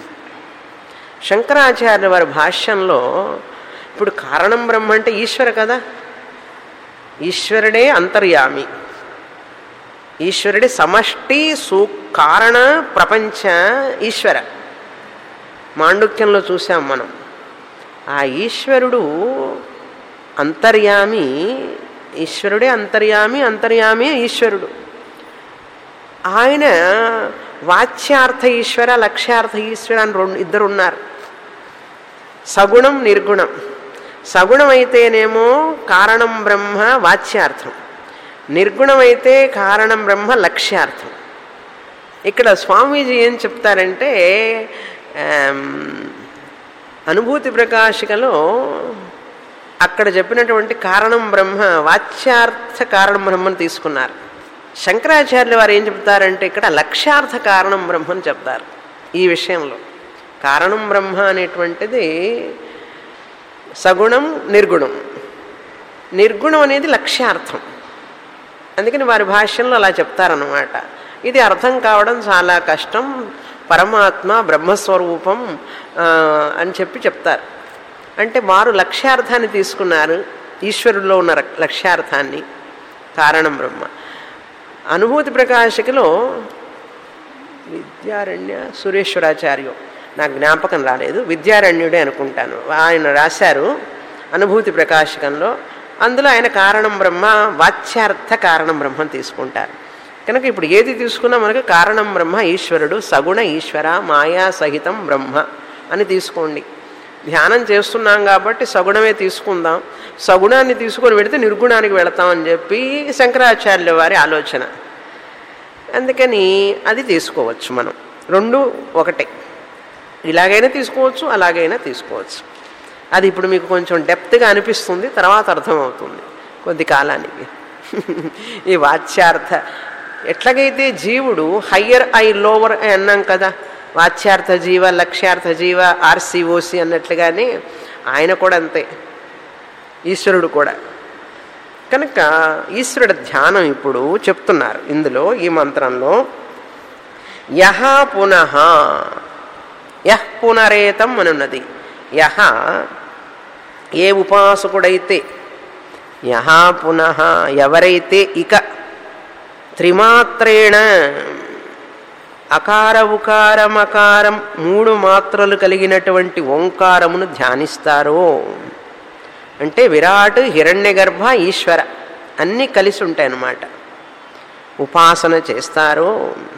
శంకరాచార్య వారి భాష్యంలో ఇప్పుడు కారణం బ్రహ్మ అంటే ఈశ్వర కదా ఈశ్వరుడే అంతర్యామి ఈశ్వరుడి సమష్టి సు కారణ ప్రపంచ ఈశ్వర మాండుక్యంలో చూసాం మనం ఆ ఈశ్వరుడు అంతర్యామి ఈశ్వరుడే అంతర్యామి అంతర్యామి ఈశ్వరుడు ఆయన వాచ్యార్థ ఈశ్వర లక్ష్యార్థ ఈశ్వర అని రెండు ఇద్దరు ఉన్నారు సగుణం నిర్గుణం సగుణం అయితేనేమో కారణం బ్రహ్మ వాచ్యార్థం నిర్గుణమైతే కారణం బ్రహ్మ లక్ష్యార్థం ఇక్కడ స్వామీజీ ఏం చెప్తారంటే అనుభూతి ప్రకాశికలో అక్కడ చెప్పినటువంటి కారణం బ్రహ్మ వాచ్యార్థ కారణం బ్రహ్మను తీసుకున్నారు శంకరాచార్యుల వారు ఏం చెప్తారంటే ఇక్కడ లక్ష్యార్థ కారణం బ్రహ్మని చెప్తారు ఈ విషయంలో కారణం బ్రహ్మ అనేటువంటిది సగుణం నిర్గుణం నిర్గుణం అనేది లక్ష్యార్థం అందుకని వారి భాష్యంలో అలా చెప్తారన్నమాట ఇది అర్థం కావడం చాలా కష్టం పరమాత్మ బ్రహ్మస్వరూపం అని చెప్పి చెప్తారు అంటే వారు లక్ష్యార్థాన్ని తీసుకున్నారు ఈశ్వరుల్లో ఉన్న లక్ష్యార్థాన్ని కారణం బ్రహ్మ అనుభూతి ప్రకాశికలో విద్యారణ్య సురేశ్వరాచార్యం నాకు జ్ఞాపకం రాలేదు విద్యారణ్యుడే అనుకుంటాను ఆయన రాశారు అనుభూతి ప్రకాశకంలో అందులో ఆయన కారణం బ్రహ్మ వాచ్యార్థ కారణం బ్రహ్మని తీసుకుంటారు కనుక ఇప్పుడు ఏది తీసుకున్నా మనకు కారణం బ్రహ్మ ఈశ్వరుడు సగుణ ఈశ్వర మాయా సహితం బ్రహ్మ అని తీసుకోండి ధ్యానం చేస్తున్నాం కాబట్టి సగుణమే తీసుకుందాం సగుణాన్ని తీసుకొని పెడితే నిర్గుణానికి వెళతామని చెప్పి శంకరాచార్యుల వారి ఆలోచన అందుకని అది తీసుకోవచ్చు మనం రెండు ఒకటే ఇలాగైనా తీసుకోవచ్చు అలాగైనా తీసుకోవచ్చు అది ఇప్పుడు మీకు కొంచెం డెప్త్గా అనిపిస్తుంది తర్వాత అర్థమవుతుంది కొద్ది కాలానికి ఈ వాచ్యార్థ ఎట్లాగైతే జీవుడు హయ్యర్ ఐ లోవర్ ఐ అన్నాం కదా వాచ్యార్థ జీవ లక్ష్యార్థ జీవ ఆర్సిఓసి అన్నట్లుగానే ఆయన కూడా అంతే ఈశ్వరుడు కూడా కనుక ఈశ్వరుడు ధ్యానం ఇప్పుడు చెప్తున్నారు ఇందులో ఈ మంత్రంలో యహ పునః యహ్ పునరేతం అని ఉన్నది యహ ఏ ఉపాసకుడైతే యహ పునః ఎవరైతే ఇక త్రిమాత్రేణ అకార ఉకారం అకారం మూడు మాత్రలు కలిగినటువంటి ఓంకారమును ధ్యానిస్తారో అంటే విరాట్ హిరణ్యగర్భ ఈశ్వర అన్నీ కలిసి ఉంటాయన్నమాట ఉపాసన చేస్తారో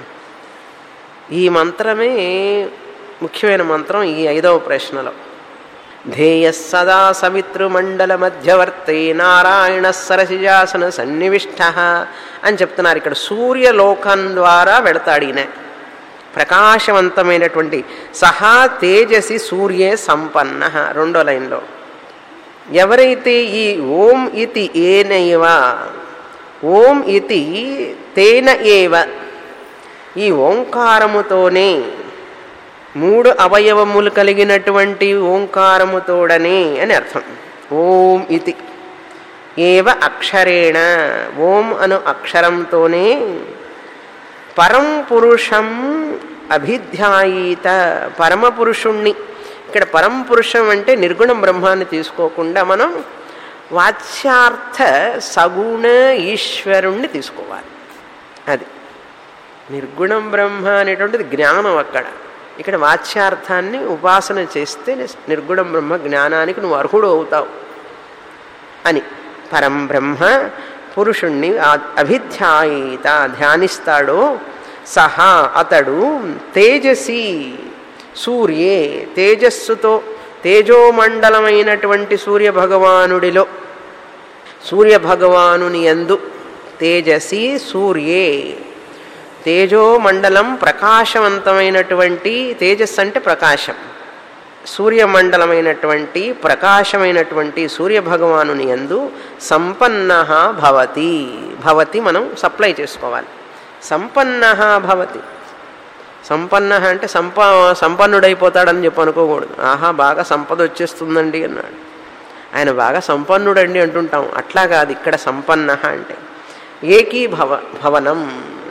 ఈ మంత్రమే ముఖ్యమైన మంత్రం ఈ ఐదవ ప్రశ్నలో ధేయ సదా సమితృమండల మధ్యవర్తి నారాయణ సరసిజాసన సన్నివిష్ట అని చెప్తున్నారు ఇక్కడ సూర్యలోకం ద్వారా వెళతాడు ఈయన ప్రకాశవంతమైనటువంటి సహా తేజసి సూర్యే సంపన్న రెండో లైన్లో ఎవరైతే ఈ ఓం ఇతి ఏనైవ ఓం ఇతి తేన ఏవ ఈ ఓంకారముతోనే మూడు అవయవములు కలిగినటువంటి ఓంకారముతోడనే అని అర్థం ఓం ఇతి ఏవ అక్షరేణ ఓం అను అక్షరంతోనే పరం పురుషం అభిధ్యాయీత పరమపురుషుణ్ణి ఇక్కడ పరం పురుషం అంటే నిర్గుణ బ్రహ్మాన్ని తీసుకోకుండా మనం వాచ్యార్థ సగుణ ఈశ్వరుణ్ణి తీసుకోవాలి అది నిర్గుణం బ్రహ్మ అనేటువంటిది జ్ఞానం అక్కడ ఇక్కడ వాచ్యార్థాన్ని ఉపాసన చేస్తే నిర్గుణం బ్రహ్మ జ్ఞానానికి నువ్వు అర్హుడు అవుతావు అని పరం బ్రహ్మ పురుషుణ్ణి అభిధ్యాయిత ధ్యానిస్తాడో సహా అతడు తేజసి సూర్యే తేజస్సుతో తేజోమండలమైనటువంటి సూర్యభగవానుడిలో సూర్యభగవానుని యందు తేజసి సూర్యే తేజోమండలం ప్రకాశవంతమైనటువంటి తేజస్సు అంటే ప్రకాశం సూర్యమండలమైనటువంటి ప్రకాశమైనటువంటి సూర్యభగవానుని యందు సంపన్న భవతి భవతి మనం సప్లై చేసుకోవాలి సంపన్న భవతి సంపన్న అంటే సంప సంపన్నుడైపోతాడని చెప్పి అనుకోకూడదు ఆహా బాగా సంపద వచ్చేస్తుందండి అన్నాడు ఆయన బాగా సంపన్నుడండి అంటుంటాం అట్లా కాదు ఇక్కడ సంపన్న అంటే ఏకీభవ భవనం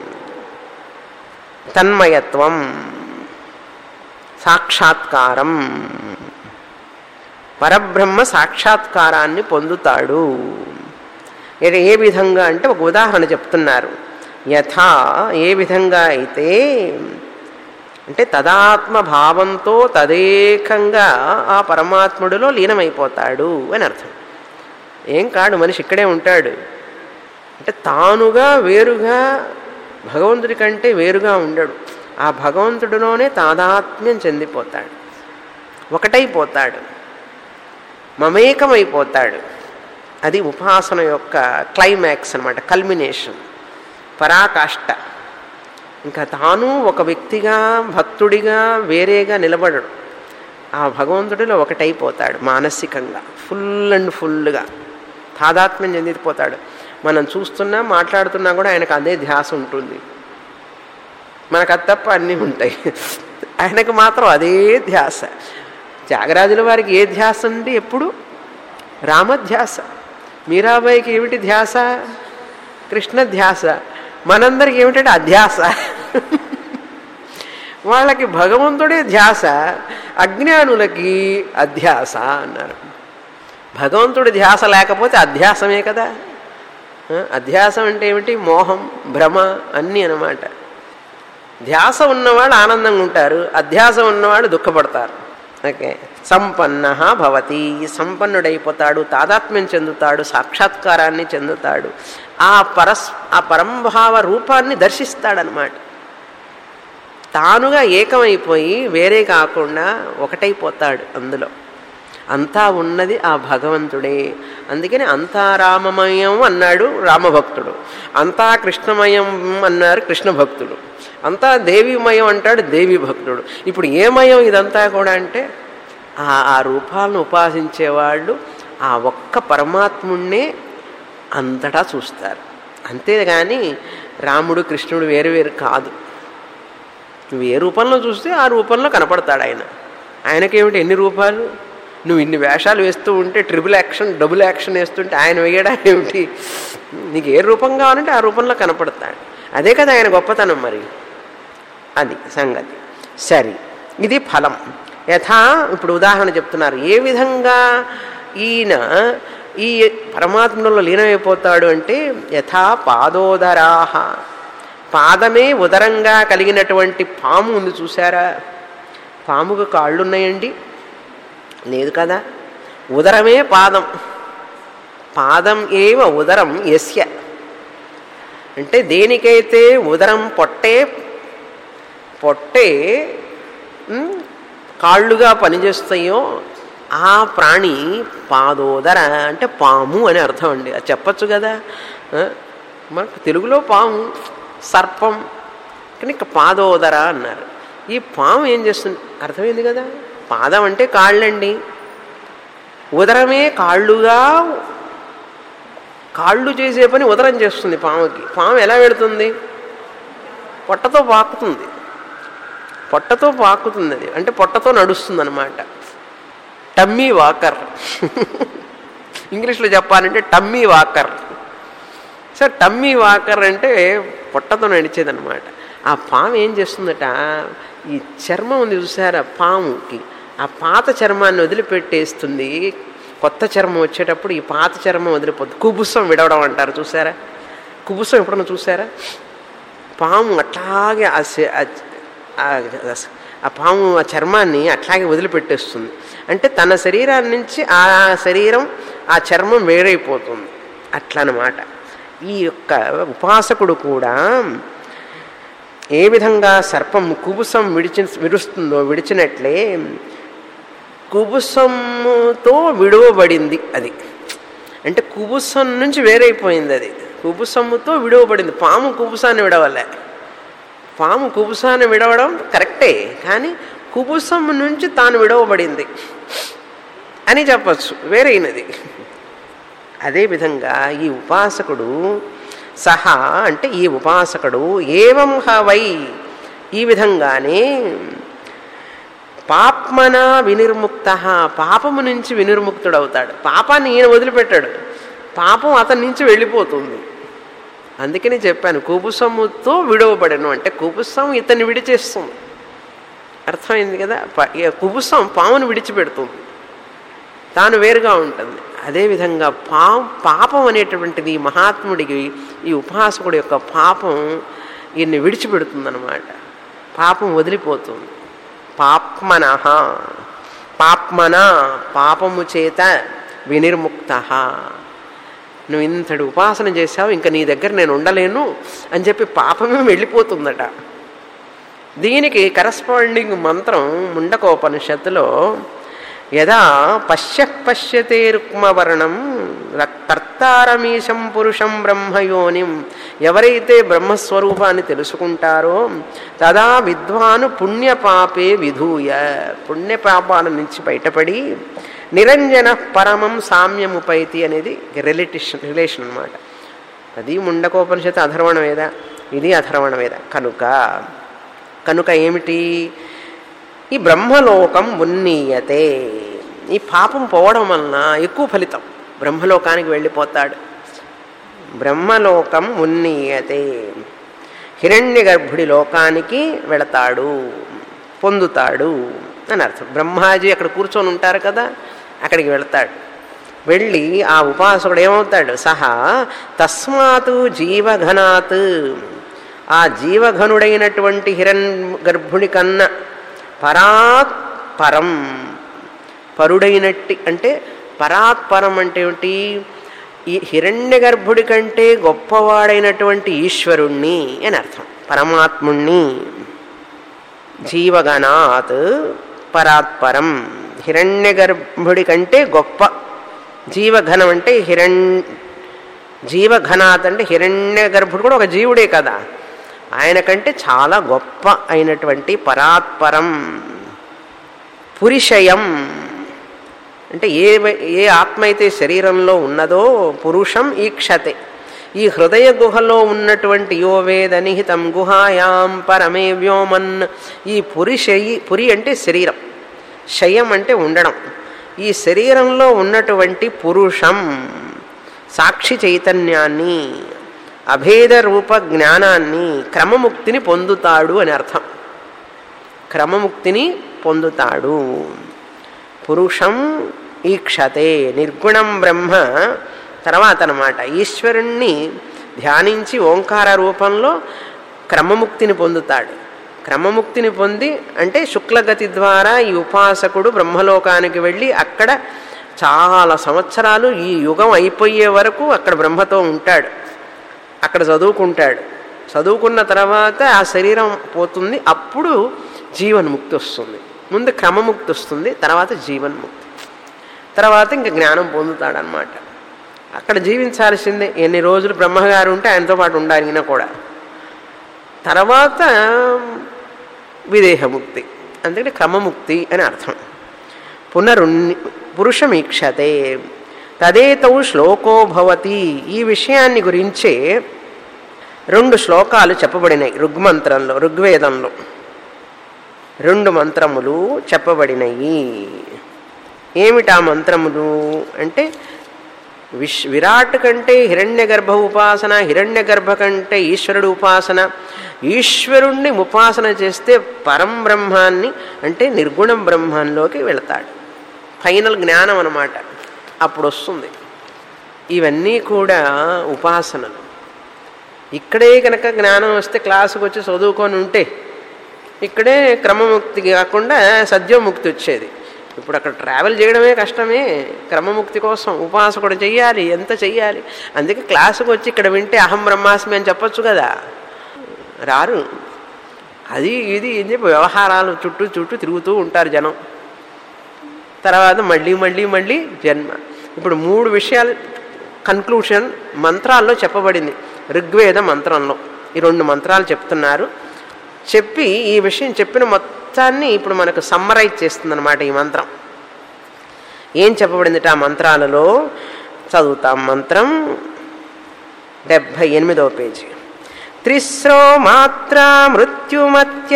తన్మయత్వం సాక్షాత్కారం పరబ్రహ్మ సాక్షాత్కారాన్ని పొందుతాడు ఇక ఏ విధంగా అంటే ఒక ఉదాహరణ చెప్తున్నారు యథా ఏ విధంగా అయితే అంటే తదాత్మ భావంతో తదేకంగా ఆ పరమాత్ముడిలో లీనమైపోతాడు అని అర్థం ఏం కాడు మనిషి ఇక్కడే ఉంటాడు అంటే తానుగా వేరుగా భగవంతుడి కంటే వేరుగా ఉండడు ఆ భగవంతుడిలోనే తాదాత్మ్యం చెందిపోతాడు ఒకటైపోతాడు మమేకమైపోతాడు అది ఉపాసన యొక్క క్లైమాక్స్ అనమాట కల్మినేషన్ పరాకాష్ట ఇంకా తాను ఒక వ్యక్తిగా భక్తుడిగా వేరేగా నిలబడడు ఆ భగవంతుడిలో ఒకటైపోతాడు మానసికంగా ఫుల్ అండ్ ఫుల్గా తాదాత్మ్యం చెందిపోతాడు మనం చూస్తున్నా మాట్లాడుతున్నా కూడా ఆయనకు అదే ధ్యాస ఉంటుంది మనకు అది తప్ప అన్నీ ఉంటాయి ఆయనకు మాత్రం అదే ధ్యాస త్యాగరాజుల వారికి ఏ ధ్యాస అండి ఎప్పుడు రామధ్యాస మీరాబాయికి ఏమిటి ధ్యాస కృష్ణ ధ్యాస మనందరికి ఏమిటంటే అధ్యాస వాళ్ళకి భగవంతుడే ధ్యాస అజ్ఞానులకి అధ్యాస అన్నారు భగవంతుడి ధ్యాస లేకపోతే అధ్యాసమే కదా అధ్యాసం అంటే ఏమిటి మోహం భ్రమ అన్నీ అనమాట ధ్యాస ఉన్నవాళ్ళు ఆనందంగా ఉంటారు అధ్యాస ఉన్నవాళ్ళు దుఃఖపడతారు ఓకే సంపన్న భవతి సంపన్నుడైపోతాడు తాదాత్మ్యం చెందుతాడు సాక్షాత్కారాన్ని చెందుతాడు ఆ పరస్ ఆ పరంభావ రూపాన్ని దర్శిస్తాడనమాట తానుగా ఏకమైపోయి వేరే కాకుండా ఒకటైపోతాడు అందులో అంతా ఉన్నది ఆ భగవంతుడే అందుకని అంతా రామమయం అన్నాడు రామభక్తుడు అంతా కృష్ణమయం అన్నారు కృష్ణ భక్తుడు అంతా దేవీమయం అంటాడు దేవి భక్తుడు ఇప్పుడు ఏమయం ఇదంతా కూడా అంటే ఆ ఆ రూపాలను ఉపాసించేవాళ్ళు ఆ ఒక్క పరమాత్ముణ్ణే అంతటా చూస్తారు అంతేగాని రాముడు కృష్ణుడు వేరు వేరు కాదు నువ్వు ఏ రూపంలో చూస్తే ఆ రూపంలో కనపడతాడు ఆయన ఆయనకేమిటి ఎన్ని రూపాలు నువ్వు ఇన్ని వేషాలు వేస్తూ ఉంటే ట్రిపుల్ యాక్షన్ డబుల్ యాక్షన్ వేస్తుంటే ఆయన వేయడా ఏమిటి నీకు ఏ రూపం కావాలంటే ఆ రూపంలో కనపడతాడు అదే కదా ఆయన గొప్పతనం మరి అది సంగతి సరే ఇది ఫలం యథా ఇప్పుడు ఉదాహరణ చెప్తున్నారు ఏ విధంగా ఈయన ఈ పరమాత్మలో లీనమైపోతాడు అంటే యథా పాదోదరాహ పాదమే ఉదరంగా కలిగినటువంటి పాము ఉంది చూసారా పాముకు కాళ్ళు ఉన్నాయండి లేదు కదా ఉదరమే పాదం పాదం ఏవ ఉదరం ఎస్య అంటే దేనికైతే ఉదరం పొట్టే పొట్టే ఉమ్, కాళ్ళుగా పనిచేస్తాయో ఆ ప్రాణి పాదోదర అంటే పాము అని అర్థం అండి అది చెప్పచ్చు కదా ఆ, మనకు తెలుగులో పాము సర్పం కానీ ఇక పాదోదర అన్నారు ఈ పాము ఏం చేస్తుంది అర్థమైంది కదా పాదం అంటే కాళ్ళండి ఉదరమే కాళ్ళుగా కాళ్ళు చేసే పని ఉదరం చేస్తుంది పాముకి పాము ఎలా వెళుతుంది పొట్టతో పాకుతుంది పొట్టతో పాకుతుంది అది అంటే పొట్టతో నడుస్తుంది అనమాట టమ్మీ వాకర్ ఇంగ్లీష్లో చెప్పాలంటే tummy walker sir tummy walker అంటే పొట్టతో నడిచేదన్నమాట ఆ పాము ఏం చేస్తుందట ఈ చర్మం ఉంది చూసారా పాముకి ఆ పాత చర్మాన్ని వదిలిపెట్టేస్తుంది కొత్త చర్మం వచ్చేటప్పుడు ఈ పాత చర్మం వదిలిపోతుంది కుబుసం విడవడం అంటారు చూసారా కుబుసం ఎప్పుడన్నా చూసారా పాము అట్లాగే ఆ శ- ఆ- ఆ- ఆ పాము ఆ చర్మాన్ని అట్లాగే వదిలిపెట్టేస్తుంది అంటే తన శరీరాన్ని నుంచి ఆ శరీరం ఆ చర్మం వేరైపోతుంది అట్లనమాట ఈ యొక్క ఉపాసకుడు కూడా ఏ విధంగా సర్పం కుబుసం విడిచి విడుస్తుందో విడిచినట్లే కుబుసముతో విడువబడింది అది అంటే కుబుసం నుంచి వేరైపోయింది అది కుబుసముతో విడువబడింది పాము కుబుసాన్ని విడవలే పాము కుబుసాన్ని విడవడం కరెక్టే కానీ కుబుసం నుంచి తాను విడవబడింది అని చెప్పచ్చు వేరైనది అదేవిధంగా ఈ ఉపాసకుడు సహా అంటే ఈ ఉపాసకుడు ఏవం హవై ఈ విధంగానే పాప్మన వినిర్ముక్త పాపము నుంచి వినిర్ముక్తుడవుతాడు పాపాన్ని ఈయన వదిలిపెట్టాడు పాపం అతని నుంచి వెళ్ళిపోతుంది అందుకని చెప్పాను కుబుసముతో విడవబడను అంటే కుబుసం ఇతన్ని విడిచేస్తుంది అర్థమైంది కదా ప- ఈ కుబుసం పామును విడిచిపెడుతుంది తాను వేరుగా ఉంటుంది అదేవిధంగా పా పాపం అనేటువంటిది ఈ మహాత్ముడికి ఈ ఉపాసకుడి యొక్క పాపం ఈయన్ని విడిచిపెడుతుందన్నమాట పాపం వదిలిపోతుంది పాప్మన పాప్మన పాపము చేత వినిర్ముక్త నువ్వు ఇంతటి ఉపాసన చేశావు ఇంకా నీ దగ్గర నేను ఉండలేను అని చెప్పి పాపమే వెళ్ళిపోతుందట దీనికి కరస్పాండింగ్ మంత్రం ముండకోపనిషత్తులో యదా పశ్య పశ్యతే రుక్మవర్ణం కర్తారమీశం పురుషం బ్రహ్మయోనిం ఎవరైతే బ్రహ్మస్వరూపాన్ని తెలుసుకుంటారో తదా విద్వాను పుణ్యపాపే విధూయ పుణ్యపాపాల నుంచి బయటపడి నిరంజన పరమం సామ్యముపైతి అనేది రిలేటిషన్ రిలేషన్ అనమాట అది ముండకోపనిషత్తు అధర్వణ వేద ఇది అధర్వణ వేద కనుక కనుక ఏమిటి ఈ బ్రహ్మలోకం ఉన్నీయతే ఈ పాపం పోవడం వలన ఎక్కువ ఫలితం బ్రహ్మలోకానికి వెళ్ళిపోతాడు బ్రహ్మలోకం ఉన్నీయతే హిరణ్య గర్భుడి లోకానికి వెళతాడు పొందుతాడు అని అర్థం బ్రహ్మాజీ అక్కడ కూర్చొని ఉంటారు కదా అక్కడికి వెళతాడు వెళ్ళి ఆ ఉపాసకుడు ఏమవుతాడు సహా తస్మాత్ జీవఘనాత్ ఆ జీవఘనుడైనటువంటి హిరణ్ గర్భుడి కన్నా పరాత్ పరం పరుడైనట్టి అంటే పరాత్ పరం అంటే ఏమిటి ఈ హిరణ్య గర్భుడి కంటే గొప్పవాడైనటువంటి ఈశ్వరుణ్ణి అని అర్థం పరమాత్ముణ్ణి జీవగణాత్ పరాత్పరం హిరణ్య గర్భుడి కంటే గొప్ప జీవఘనం అంటే హిరణ్ జీవఘనాత్ అంటే హిరణ్య గర్భుడు కూడా ఒక జీవుడే కదా ఆయన కంటే చాలా గొప్ప అయినటువంటి పరాత్పరం పురుషయం అంటే ఏ ఏ ఆత్మ అయితే శరీరంలో ఉన్నదో పురుషం ఈక్షతే ఈ హృదయ గుహలో ఉన్నటువంటి యో వేద నిహితం గుహాయాం పరమే వ్యోమన్ ఈ పురిశయి పురి అంటే శరీరం శయం అంటే ఉండడం ఈ శరీరంలో ఉన్నటువంటి పురుషం సాక్షి చైతన్యాన్ని అభేద రూప జ్ఞానాన్ని క్రమముక్తిని పొందుతాడు అని అర్థం క్రమముక్తిని పొందుతాడు పురుషం ఈక్షతే నిర్గుణం బ్రహ్మ తర్వాత అనమాట ఈశ్వరుణ్ణి ధ్యానించి ఓంకార రూపంలో క్రమముక్తిని పొందుతాడు క్రమముక్తిని పొంది అంటే శుక్లగతి ద్వారా ఈ ఉపాసకుడు బ్రహ్మలోకానికి వెళ్ళి అక్కడ చాలా సంవత్సరాలు ఈ యుగం అయిపోయే వరకు అక్కడ బ్రహ్మతో ఉంటాడు అక్కడ చదువుకుంటాడు చదువుకున్న తర్వాత ఆ శరీరం పోతుంది అప్పుడు జీవన్ముక్తి వస్తుంది ముందు క్రమముక్తి వస్తుంది తర్వాత జీవన్ముక్తి తర్వాత ఇంకా జ్ఞానం పొందుతాడనమాట అక్కడ జీవించాల్సిందే ఎన్ని రోజులు బ్రహ్మగారు ఉంటే ఆయనతో పాటు ఉండాలి ఈయన కూడా తర్వాత విదేహముక్తి అందుకని క్రమముక్తి అని అర్థం పునరున్ని పురుషమీక్షతే తదేతౌ శ్లోకో భవతి ఈ విషయాన్ని గురించే రెండు శ్లోకాలు చెప్పబడినాయి ఋగ్మంత్రంలో ఋగ్వేదంలో రెండు మంత్రములు చెప్పబడినయి ఏమిటా మంత్రములు అంటే విశ్ విరాట్ కంటే హిరణ్య గర్భ ఉపాసన హిరణ్య గర్భ కంటే ఈశ్వరుడు ఉపాసన ఈశ్వరుణ్ణి ఉపాసన చేస్తే పరం బ్రహ్మాన్ని అంటే నిర్గుణం బ్రహ్మంలోకి వెళతాడు ఫైనల్ జ్ఞానం అన్నమాట అప్పుడు వస్తుంది ఇవన్నీ కూడా ఉపాసనలు ఇక్కడే కనుక జ్ఞానం వస్తే క్లాసుకు వచ్చి చదువుకొని ఉంటే ఇక్కడే క్రమముక్తి కాకుండా సద్యోముక్తి వచ్చేది ఇప్పుడు అక్కడ ట్రావెల్ చేయడమే కష్టమే క్రమముక్తి కోసం ఉపాసకుడు చెయ్యాలి ఎంత చెయ్యాలి అందుకే క్లాసుకు వచ్చి ఇక్కడ వింటే అహం బ్రహ్మాస్మి అని చెప్పొచ్చు కదా రారు అది ఇది అని చెప్పి వ్యవహారాలు చుట్టూ చుట్టూ తిరుగుతూ ఉంటారు జనం తర్వాత మళ్ళీ మళ్ళీ మళ్ళీ జన్మ ఇప్పుడు మూడు విషయాలు కన్క్లూషన్ మంత్రాల్లో చెప్పబడింది ఋగ్వేద మంత్రంలో ఈ రెండు మంత్రాలు చెప్తున్నారు చెప్పి ఈ విషయం చెప్పిన మొత్తాన్ని ఇప్పుడు మనకు సమ్మరైజ్ చేస్తుందన్నమాట ఈ మంత్రం ఏం చెప్పబడింది ఆ మంత్రాలలో చదువుతాం మంత్రం డెబ్భై ఎనిమిదవ పేజీ త్రిస్రో మాత్రా మృత్యుమత్య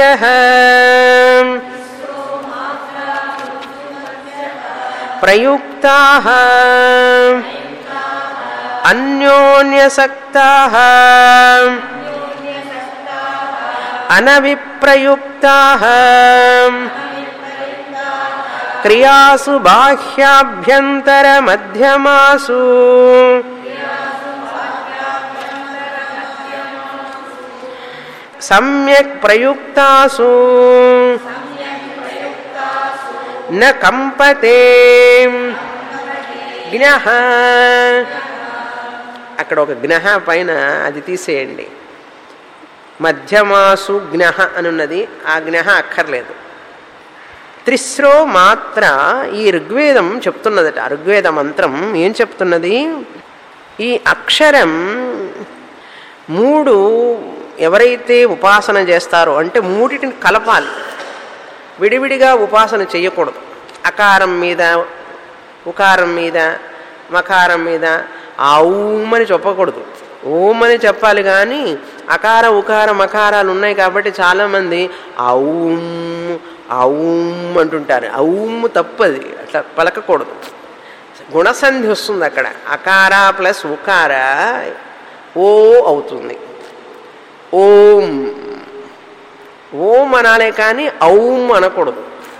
ప్రయుక్తా అన్యోన్యసక్తా అనవిప్రయుక్తా క్రియాసు బాహ్యాభ్యంతర మధ్యమాసు సమ్యక్ ప్రయుక్తాసు న కంపతే జ్ఞ అక్కడ ఒక జ్ఞ పైన అది తీసేయండి మధ్యమాసు జ్ఞ అని ఉన్నది ఆ జ్ఞ అక్కర్లేదు త్రిస్రో మాత్ర ఈ ఋగ్వేదం చెప్తున్నదట ఋగ్వేద మంత్రం ఏం చెప్తున్నది ఈ అక్షరం మూడు ఎవరైతే ఉపాసన చేస్తారో అంటే మూడిటిని కలపాలి విడివిడిగా ఉపాసన చేయకూడదు అకారం మీద ఉకారం మీద మకారం మీద ఔం అని చెప్పకూడదు ఓం అని చెప్పాలి కానీ అకార ఉకార మకారాలు ఉన్నాయి కాబట్టి చాలామంది ఔం ఔం అంటుంటారు ఔం తప్పది అట్లా పలకకూడదు గుణసంధి వస్తుంది అక్కడ అకార ప్లస్ ఉకార ఓ అవుతుంది ఓం ఓం అనాలే కానీ ఔం అనకూడదు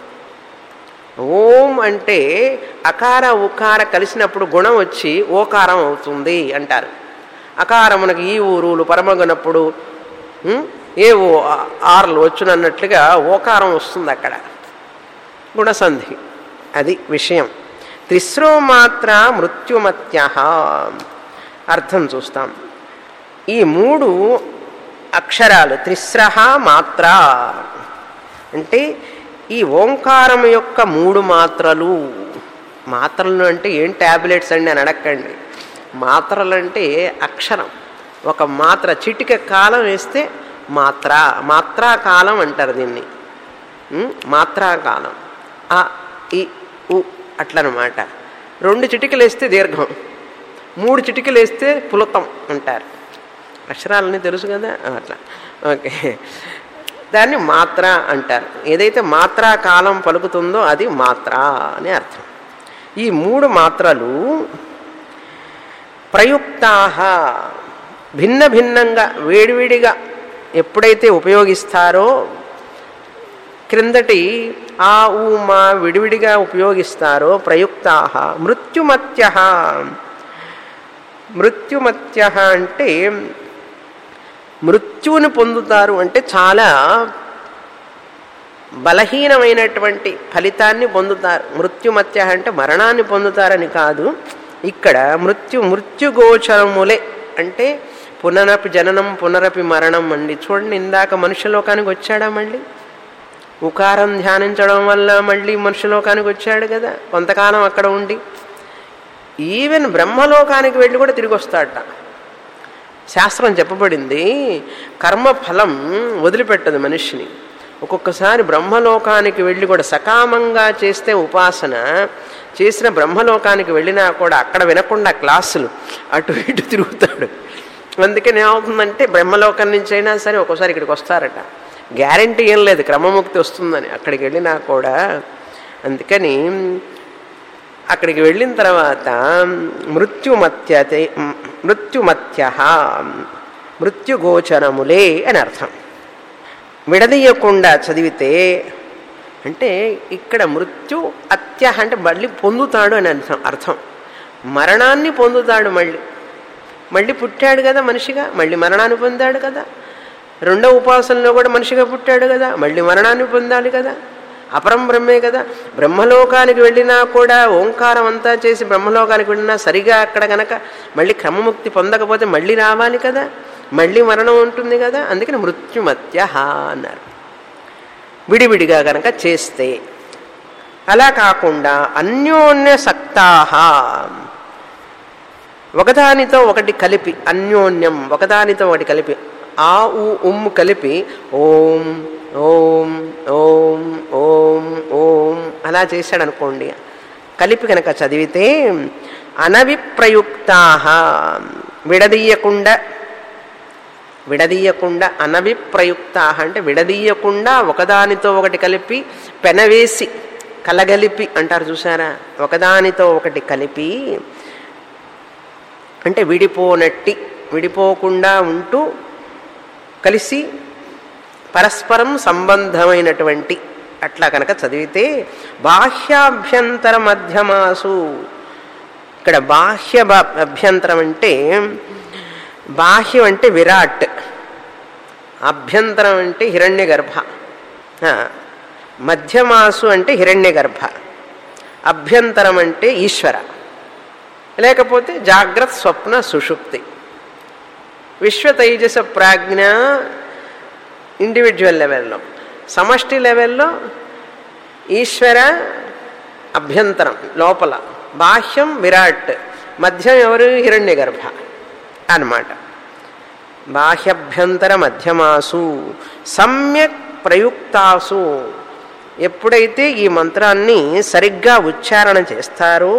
ఓం అంటే అకార ఉకార కలిసినప్పుడు గుణం వచ్చి ఓకారం అవుతుంది అంటారు అకారమునకు ఈ ఊరులు పరమగనప్పుడు ఏ ఓ ఆర్లు వచ్చునన్నట్లుగా ఓకారం వస్తుంది అక్కడ గుణసంధి అది విషయం త్రిస్రో మాత్ర మృత్యుమత్య అర్థం చూస్తాం ఈ మూడు అక్షరాలు త్రిస్రహ మాత్ర అంటే ఈ ఓంకారం యొక్క మూడు మాత్రలు మాత్రలు అంటే ఏం ట్యాబ్లెట్స్ అండి అని అడగండి మాత్రలు అంటే అక్షరం ఒక మాత్ర చిటిక కాలం వేస్తే మాత్ర మాత్రా కాలం అంటారు దీన్ని మాత్రా కాలం ఆ ఈ ఉ అట్లనమాట రెండు చిటికలు వేస్తే దీర్ఘం మూడు చిటికలు వేస్తే పులతం అంటారు అక్షరాలని తెలుసు కదా అట్లా ఓకే దాన్ని మాత్ర అంటారు ఏదైతే మాత్రా కాలం పలుకుతుందో అది మాత్ర అని అర్థం ఈ మూడు మాత్రలు ప్రయుక్తా భిన్న భిన్నంగా వేడివేడిగా ఎప్పుడైతే ఉపయోగిస్తారో క్రిందటి ఆ ఊ మా విడివిడిగా ఉపయోగిస్తారో ప్రయుక్తా మృత్యుమత్య మృత్యుమత్య అంటే మృత్యువుని పొందుతారు అంటే చాలా బలహీనమైనటువంటి ఫలితాన్ని పొందుతారు మృత్యుమత్య అంటే మరణాన్ని పొందుతారని కాదు ఇక్కడ మృత్యు మృత్యుగోచరములే అంటే పునరపి జననం పునరపి మరణం అండి చూడండి ఇందాక మనుష్యలోకానికి వచ్చాడా మళ్ళీ ఉకారం ధ్యానించడం వల్ల మళ్ళీ మనుష్యలోకానికి వచ్చాడు కదా కొంతకాలం అక్కడ ఉండి ఈవెన్ బ్రహ్మలోకానికి వెళ్ళి కూడా తిరిగి వస్తాడట శాస్త్రం చెప్పబడింది కర్మఫలం వదిలిపెట్టదు మనిషిని ఒక్కొక్కసారి బ్రహ్మలోకానికి వెళ్ళి కూడా సకామంగా చేస్తే ఉపాసన చేసిన బ్రహ్మలోకానికి వెళ్ళినా కూడా అక్కడ వినకుండా క్లాసులు అటు ఇటు తిరుగుతాడు అందుకని ఏమవుతుందంటే బ్రహ్మలోకం నుంచి అయినా సరే ఒక్కోసారి ఇక్కడికి వస్తారట గ్యారంటీ ఏం లేదు క్రమముక్తి వస్తుందని అక్కడికి వెళ్ళినా కూడా అందుకని అక్కడికి వెళ్ళిన తర్వాత మృత్యుమత్యతే మృత్యుమత్య మృత్యుగోచరములే అని అర్థం విడదీయకుండా చదివితే అంటే ఇక్కడ మృత్యు అత్య అంటే మళ్ళీ పొందుతాడు అని అర్థం అర్థం మరణాన్ని పొందుతాడు మళ్ళీ మళ్ళీ పుట్టాడు కదా మనిషిగా మళ్ళీ మరణాన్ని పొందాడు కదా రెండో ఉపాసనలో కూడా మనిషిగా పుట్టాడు కదా మళ్ళీ మరణాన్ని పొందాలి కదా అపరం బ్రహ్మే కదా బ్రహ్మలోకానికి వెళ్ళినా కూడా ఓంకారం అంతా చేసి బ్రహ్మలోకానికి వెళ్ళినా సరిగా అక్కడ గనక మళ్ళీ క్రమముక్తి పొందకపోతే మళ్ళీ రావాలి కదా మళ్ళీ మరణం ఉంటుంది కదా అందుకని మృత్యుమత్య అన్నారు విడివిడిగా గనక చేస్తే అలా కాకుండా అన్యోన్య సక్తాహ ఒకదానితో ఒకటి కలిపి అన్యోన్యం ఒకదానితో ఒకటి కలిపి ఆ ఊ ఉమ్ము కలిపి ఓం ఓం ఓం ఓం ఓం అలా చేశాడు అనుకోండి కలిపి కనుక చదివితే అనవిప్రయుక్తా విడదీయకుండా విడదీయకుండా అనవిప్రయుక్త అంటే విడదీయకుండా ఒకదానితో ఒకటి కలిపి పెనవేసి కలగలిపి అంటారు చూసారా ఒకదానితో ఒకటి కలిపి అంటే విడిపోనట్టి విడిపోకుండా ఉంటూ కలిసి పరస్పరం సంబంధమైనటువంటి అట్లా కనుక చదివితే బాహ్యాభ్యంతర మధ్యమాసు ఇక్కడ బాహ్య బా- అభ్యంతరం అంటే బాహ్యం అంటే విరాట్ అభ్యంతరం అంటే హిరణ్య గర్భ మధ్యమాసు అంటే హిరణ్య గర్భ అభ్యంతరం అంటే ఈశ్వర లేకపోతే జాగ్రత్త స్వప్న సుషుప్తి విశ్వ తైజస ప్రాజ్ఞ ఇండివిజువల్ లెవెల్లో సమష్టి లెవెల్లో ఈశ్వర అభ్యంతరం లోపల బాహ్యం విరాట్ మధ్యం ఎవరు హిరణ్య గర్భ అన్నమాట బాహ్యభ్యంతర మధ్యమాసు సమ్యక్ ప్రయుక్తాసు ఎప్పుడైతే ఈ మంత్రాన్ని సరిగ్గా ఉచ్చారణ చేస్తారో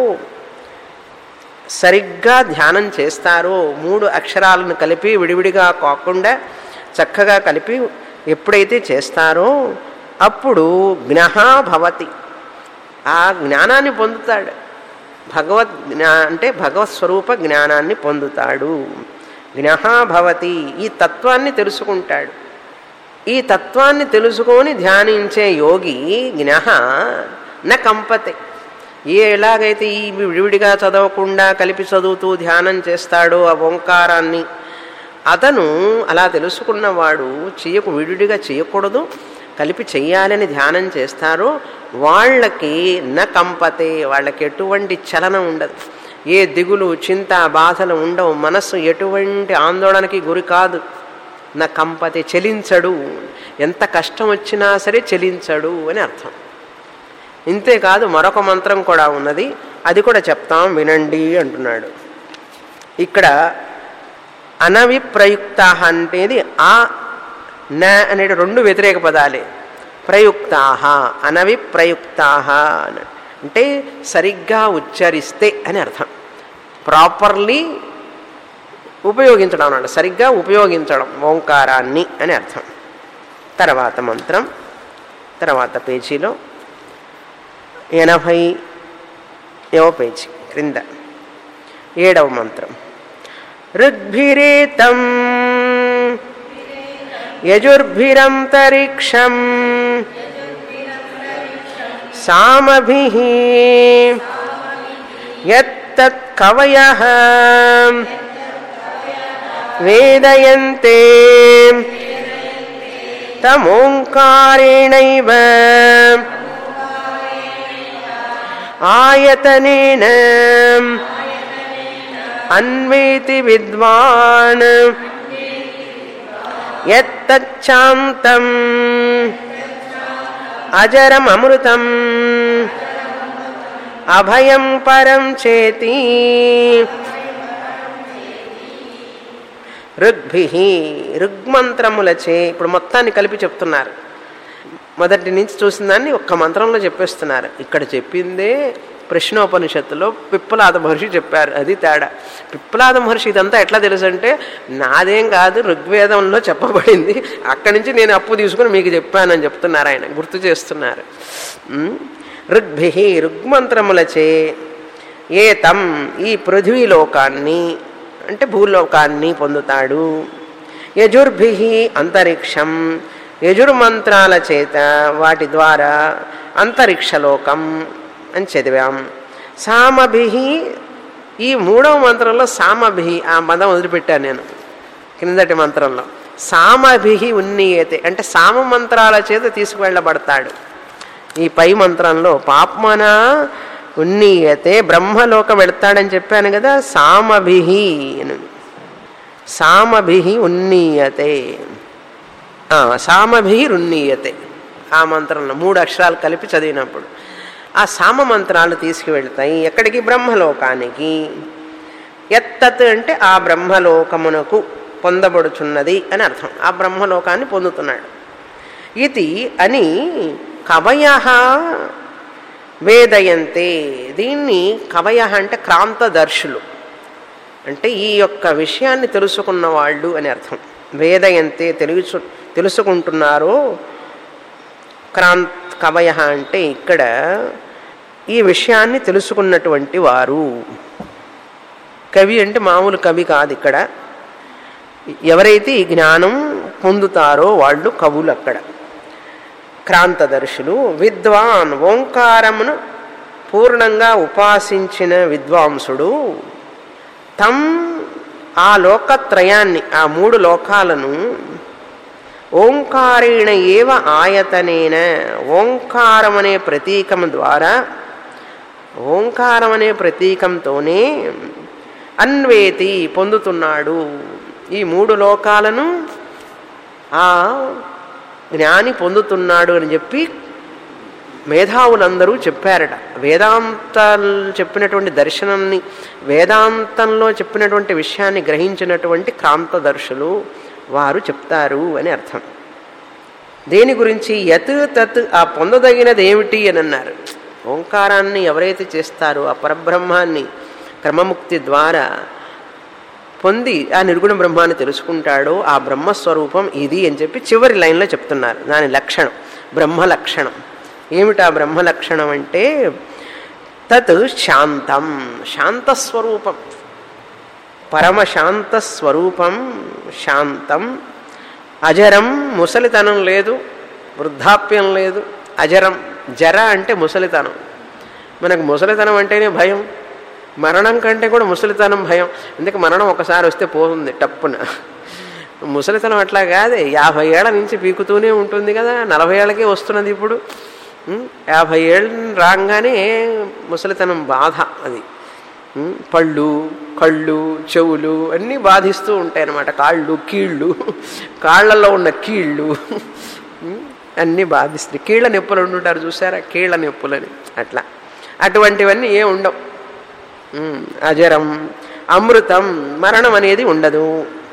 సరిగ్గా ధ్యానం చేస్తారో మూడు అక్షరాలను కలిపి విడివిడిగా కాకుండా చక్కగా కలిపి ఎప్పుడైతే చేస్తారో అప్పుడు జ్ఞహ భవతి ఆ జ్ఞానాన్ని పొందుతాడు భగవద్ జ్ఞా అంటే భగవత్ స్వరూప జ్ఞానాన్ని పొందుతాడు జ్ఞహ భవతి ఈ తత్వాన్ని తెలుసుకుంటాడు ఈ తత్వాన్ని తెలుసుకొని ధ్యానించే యోగి జ్ఞహ న కంపతే ఏ ఎలాగైతే ఈ విడివిడిగా చదవకుండా కలిపి చదువుతూ ధ్యానం చేస్తాడో ఆ ఓంకారాన్ని అతను అలా తెలుసుకున్నవాడు చేయకు విడివిడిగా చేయకూడదు కలిపి చెయ్యాలని ధ్యానం చేస్తారో వాళ్ళకి న కంపతే వాళ్ళకి ఎటువంటి చలనం ఉండదు ఏ దిగులు చింత బాధలు ఉండవు మనస్సు ఎటువంటి ఆందోళనకి గురి కాదు నా కంపతే చెలించడు ఎంత కష్టం వచ్చినా సరే చెలించడు అని అర్థం ఇంతేకాదు మరొక మంత్రం కూడా ఉన్నది అది కూడా చెప్తాం వినండి అంటున్నాడు ఇక్కడ అనవిప్రయుక్త అంటేది ఆ న అనే రెండు వ్యతిరేక పదాలే ప్రయుక్తా అనవిప్రయుక్తా అంటే సరిగ్గా ఉచ్చరిస్తే అని అర్థం ప్రాపర్లీ ఉపయోగించడం అన్నాడు సరిగ్గా ఉపయోగించడం ఓంకారాన్ని అని అర్థం తర్వాత మంత్రం తర్వాత పేజీలో ఎనభై ఏవ పేజీ క్రింద ఏడవ మంత్రం ఋగ్భిరేతం యజుర్భిరంతరిక్షం సామభి యత్తత్ కవయ వేదయంతే తమోంకారేణైవ ఆయతనేన అన్వేతి విద్వాన్ యత్తచ్చాంతం అజరమమృతం అభయం పరం చేతి ఋగ్భి ఋగ్మంత్రములచే ఇప్పుడు మొత్తాన్ని కలిపి చెప్తున్నారు మొదటి నుంచి చూసిన దాన్ని ఒక్క మంత్రంలో చెప్పేస్తున్నారు ఇక్కడ చెప్పిందే ప్రశ్నోపనిషత్తులో పిప్పలాద మహర్షి చెప్పారు అది తేడా పిప్పలాద మహర్షి ఇదంతా ఎట్లా తెలుసు అంటే నాదేం కాదు ఋగ్వేదంలో చెప్పబడింది అక్కడి నుంచి నేను అప్పు తీసుకుని మీకు చెప్పానని చెప్తున్నారు ఆయన గుర్తు చేస్తున్నారు ఉమ్. ఋగ్భి ఋగ్మంత్రములచే ఏ తం ఈ పృథ్వీలోకాన్ని అంటే భూలోకాన్ని పొందుతాడు యజుర్భి అంతరిక్షం యజుర్మంత్రాల చేత వాటి ద్వారా అంతరిక్షలోకం అని చదివాం సామభి ఈ మూడవ మంత్రంలో సామభి ఆ పదం వదిలిపెట్టాను నేను క్రిందటి మంత్రంలో సామభి ఉన్నీయతే అంటే సామ మంత్రాల చేత తీసుకువెళ్ళబడతాడు ఈ పై మంత్రంలో పాప్మన ఉన్నీయతే బ్రహ్మలోకం వెళ్తాడని చెప్పాను కదా సామభి అని సామభి ఉన్నీయతే ఆ, సామభిరున్నీయతే ఆ మంత్రంలో మూడు అక్షరాలు కలిపి చదివినప్పుడు ఆ సామ మంత్రాలు తీసుకువెళ్తాయి ఎక్కడికి బ్రహ్మలోకానికి ఎత్తత్ అంటే ఆ బ్రహ్మలోకమునకు పొందబడుచున్నది అని అర్థం ఆ బ్రహ్మలోకాన్ని పొందుతున్నాడు ఇది అని కవయ వేదయంతే దీన్ని కవయ అంటే క్రాంతదర్శులు అంటే ఈ యొక్క విషయాన్ని తెలుసుకున్న వాళ్ళు అని అర్థం వేదయంతే తెలుసు తెలుసుకుంటున్నారో క్రాంత్ కవయ అంటే ఇక్కడ ఈ విషయాన్ని తెలుసుకున్నటువంటి వారు కవి అంటే మామూలు కవి కాదు ఇక్కడ ఎవరైతే ఈ జ్ఞానం పొందుతారో వాళ్ళు కవులు అక్కడ క్రాంతదర్శులు విద్వాన్ ఓంకారమును పూర్ణంగా ఉపాసించిన విద్వాంసుడు తం ఆ లోకత్రయాన్ని ఆ మూడు లోకాలను ఓంకారేణ ఏవ ఆయతనేన ఓంకారం అనే ప్రతీకం ద్వారా ఓంకారం అనే ప్రతీకంతోనే అన్వేతి పొందుతున్నాడు ఈ మూడు లోకాలను ఆ జ్ఞాని పొందుతున్నాడు అని చెప్పి మేధావులందరూ చెప్పారట వేదాంతాలు చెప్పినటువంటి దర్శనాన్ని వేదాంతంలో చెప్పినటువంటి విషయాన్ని గ్రహించినటువంటి క్రాంతదర్శులు వారు చెప్తారు అని అర్థం దేని గురించి యత్ తత్ ఆ పొందదగినది ఏమిటి అని అన్నారు ఓంకారాన్ని ఎవరైతే చేస్తారో ఆ పరబ్రహ్మాన్ని క్రమముక్తి ద్వారా పొంది ఆ నిర్గుణ బ్రహ్మాన్ని తెలుసుకుంటాడో ఆ బ్రహ్మస్వరూపం ఇది అని చెప్పి చివరి లైన్లో చెప్తున్నారు దాని లక్షణం బ్రహ్మ లక్షణం ఏమిటా బ్రహ్మ లక్షణం అంటే తత్ శాంతం శాంతస్వరూపం పరమశాంత స్వరూపం శాంతం అజరం ముసలితనం లేదు వృద్ధాప్యం లేదు అజరం జర అంటే ముసలితనం మనకు ముసలితనం అంటేనే భయం మరణం కంటే కూడా ముసలితనం భయం ఎందుకు మరణం ఒకసారి వస్తే పోతుంది టప్పున ముసలితనం అట్లా కాదే యాభై ఏళ్ళ నుంచి పీకుతూనే ఉంటుంది కదా నలభై ఏళ్ళకే వస్తున్నది ఇప్పుడు ఉం? యాభై ఏళ్ళు రాగానే ముసలితనం బాధ అది ఉం? పళ్ళు కళ్ళు చెవులు అన్నీ బాధిస్తూ ఉంటాయి అన్నమాట కాళ్ళు కీళ్ళు కాళ్ళల్లో ఉన్న కీళ్ళు ఉం? అన్నీ బాధిస్తాయి కీళ్ళ నొప్పులు ఉంటుంటారు చూసారా కీళ్ళ నొప్పులని అట్లా అటువంటివన్నీ ఏ ఉండవు ఉం. అజరం అమృతం మరణం అనేది ఉండదు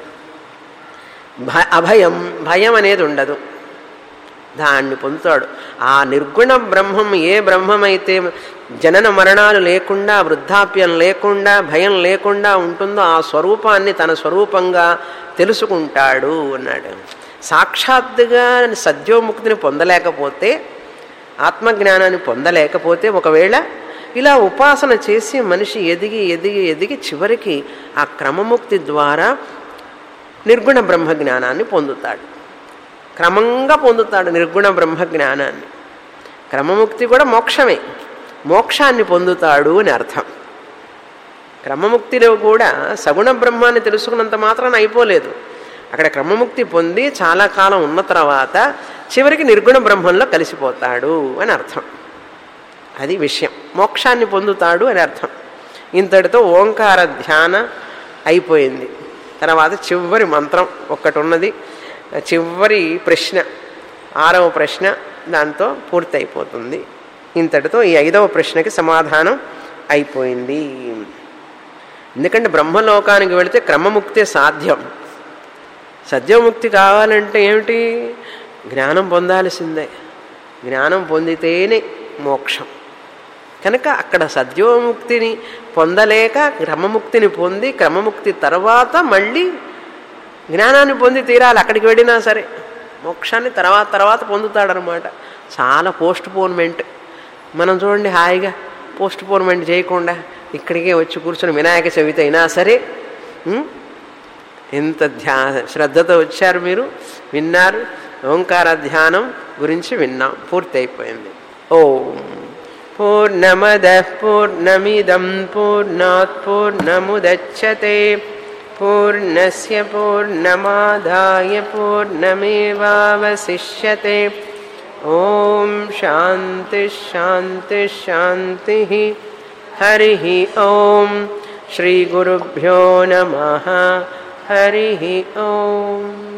భ అభయం భయం అనేది ఉండదు దాన్ని పొందుతాడు ఆ నిర్గుణ బ్రహ్మం ఏ బ్రహ్మమైతే జనన మరణాలు లేకుండా వృద్ధాప్యం లేకుండా భయం లేకుండా ఉంటుందో ఆ స్వరూపాన్ని తన స్వరూపంగా తెలుసుకుంటాడు అన్నాడు సాక్షాత్తుగా సద్యోముక్తిని పొందలేకపోతే ఆత్మజ్ఞానాన్ని పొందలేకపోతే ఒకవేళ ఇలా ఉపాసన చేసి మనిషి ఎదిగి ఎదిగి ఎదిగి చివరికి ఆ క్రమముక్తి ద్వారా నిర్గుణ బ్రహ్మ జ్ఞానాన్ని పొందుతాడు క్రమంగా పొందుతాడు నిర్గుణ బ్రహ్మ జ్ఞానాన్ని క్రమముక్తి కూడా మోక్షమే మోక్షాన్ని పొందుతాడు అని అర్థం క్రమముక్తిలో కూడా సగుణ బ్రహ్మాన్ని తెలుసుకున్నంత మాత్రాన అయిపోలేదు అక్కడ క్రమముక్తి పొంది చాలా కాలం ఉన్న తర్వాత చివరికి నిర్గుణ బ్రహ్మంలో కలిసిపోతాడు అని అర్థం అది విషయం మోక్షాన్ని పొందుతాడు అని అర్థం ఇంతటితో ఓంకార ధ్యాన అయిపోయింది తర్వాత చివరి మంత్రం ఒక్కటి ఉన్నది చివరి ప్రశ్న ఆరవ ప్రశ్న దాంతో పూర్తి అయిపోతుంది ఇంతటితో ఈ ఐదవ ప్రశ్నకి సమాధానం అయిపోయింది ఎందుకంటే బ్రహ్మలోకానికి వెళితే క్రమముక్తే సాధ్యం సద్యముక్తి కావాలంటే ఏమిటి జ్ఞానం పొందాల్సిందే జ్ఞానం పొందితేనే మోక్షం కనుక అక్కడ సద్యోముక్తిని పొందలేక క్రమముక్తిని పొంది క్రమముక్తి తర్వాత మళ్ళీ జ్ఞానాన్ని పొంది తీరాలి అక్కడికి వెళ్ళినా సరే మోక్షాన్ని తర్వాత తర్వాత పొందుతాడనమాట చాలా పోస్ట్ పోన్మెంట్ మనం చూడండి హాయిగా పోస్ట్ పోన్మెంట్ చేయకుండా ఇక్కడికే వచ్చి కూర్చొని వినాయక చవితి అయినా సరే ఉం? ఎంత ధ్యా శ్రద్ధతో వచ్చారు మీరు విన్నారు ఓంకార ధ్యానం గురించి విన్నాం పూర్తి అయిపోయింది ఓం పూర్ణమద పూర్ణమిదం పూర్ణాత్ పూర్ణముదచ్చతే పూర్ణస్య పూర్ణమాదాయ పూర్ణమేవావశిష్యతే ఓం శాంతి శాంతి శాంతి హరి ఓం శ్రీ గురుభ్యో నమ హరి ఓం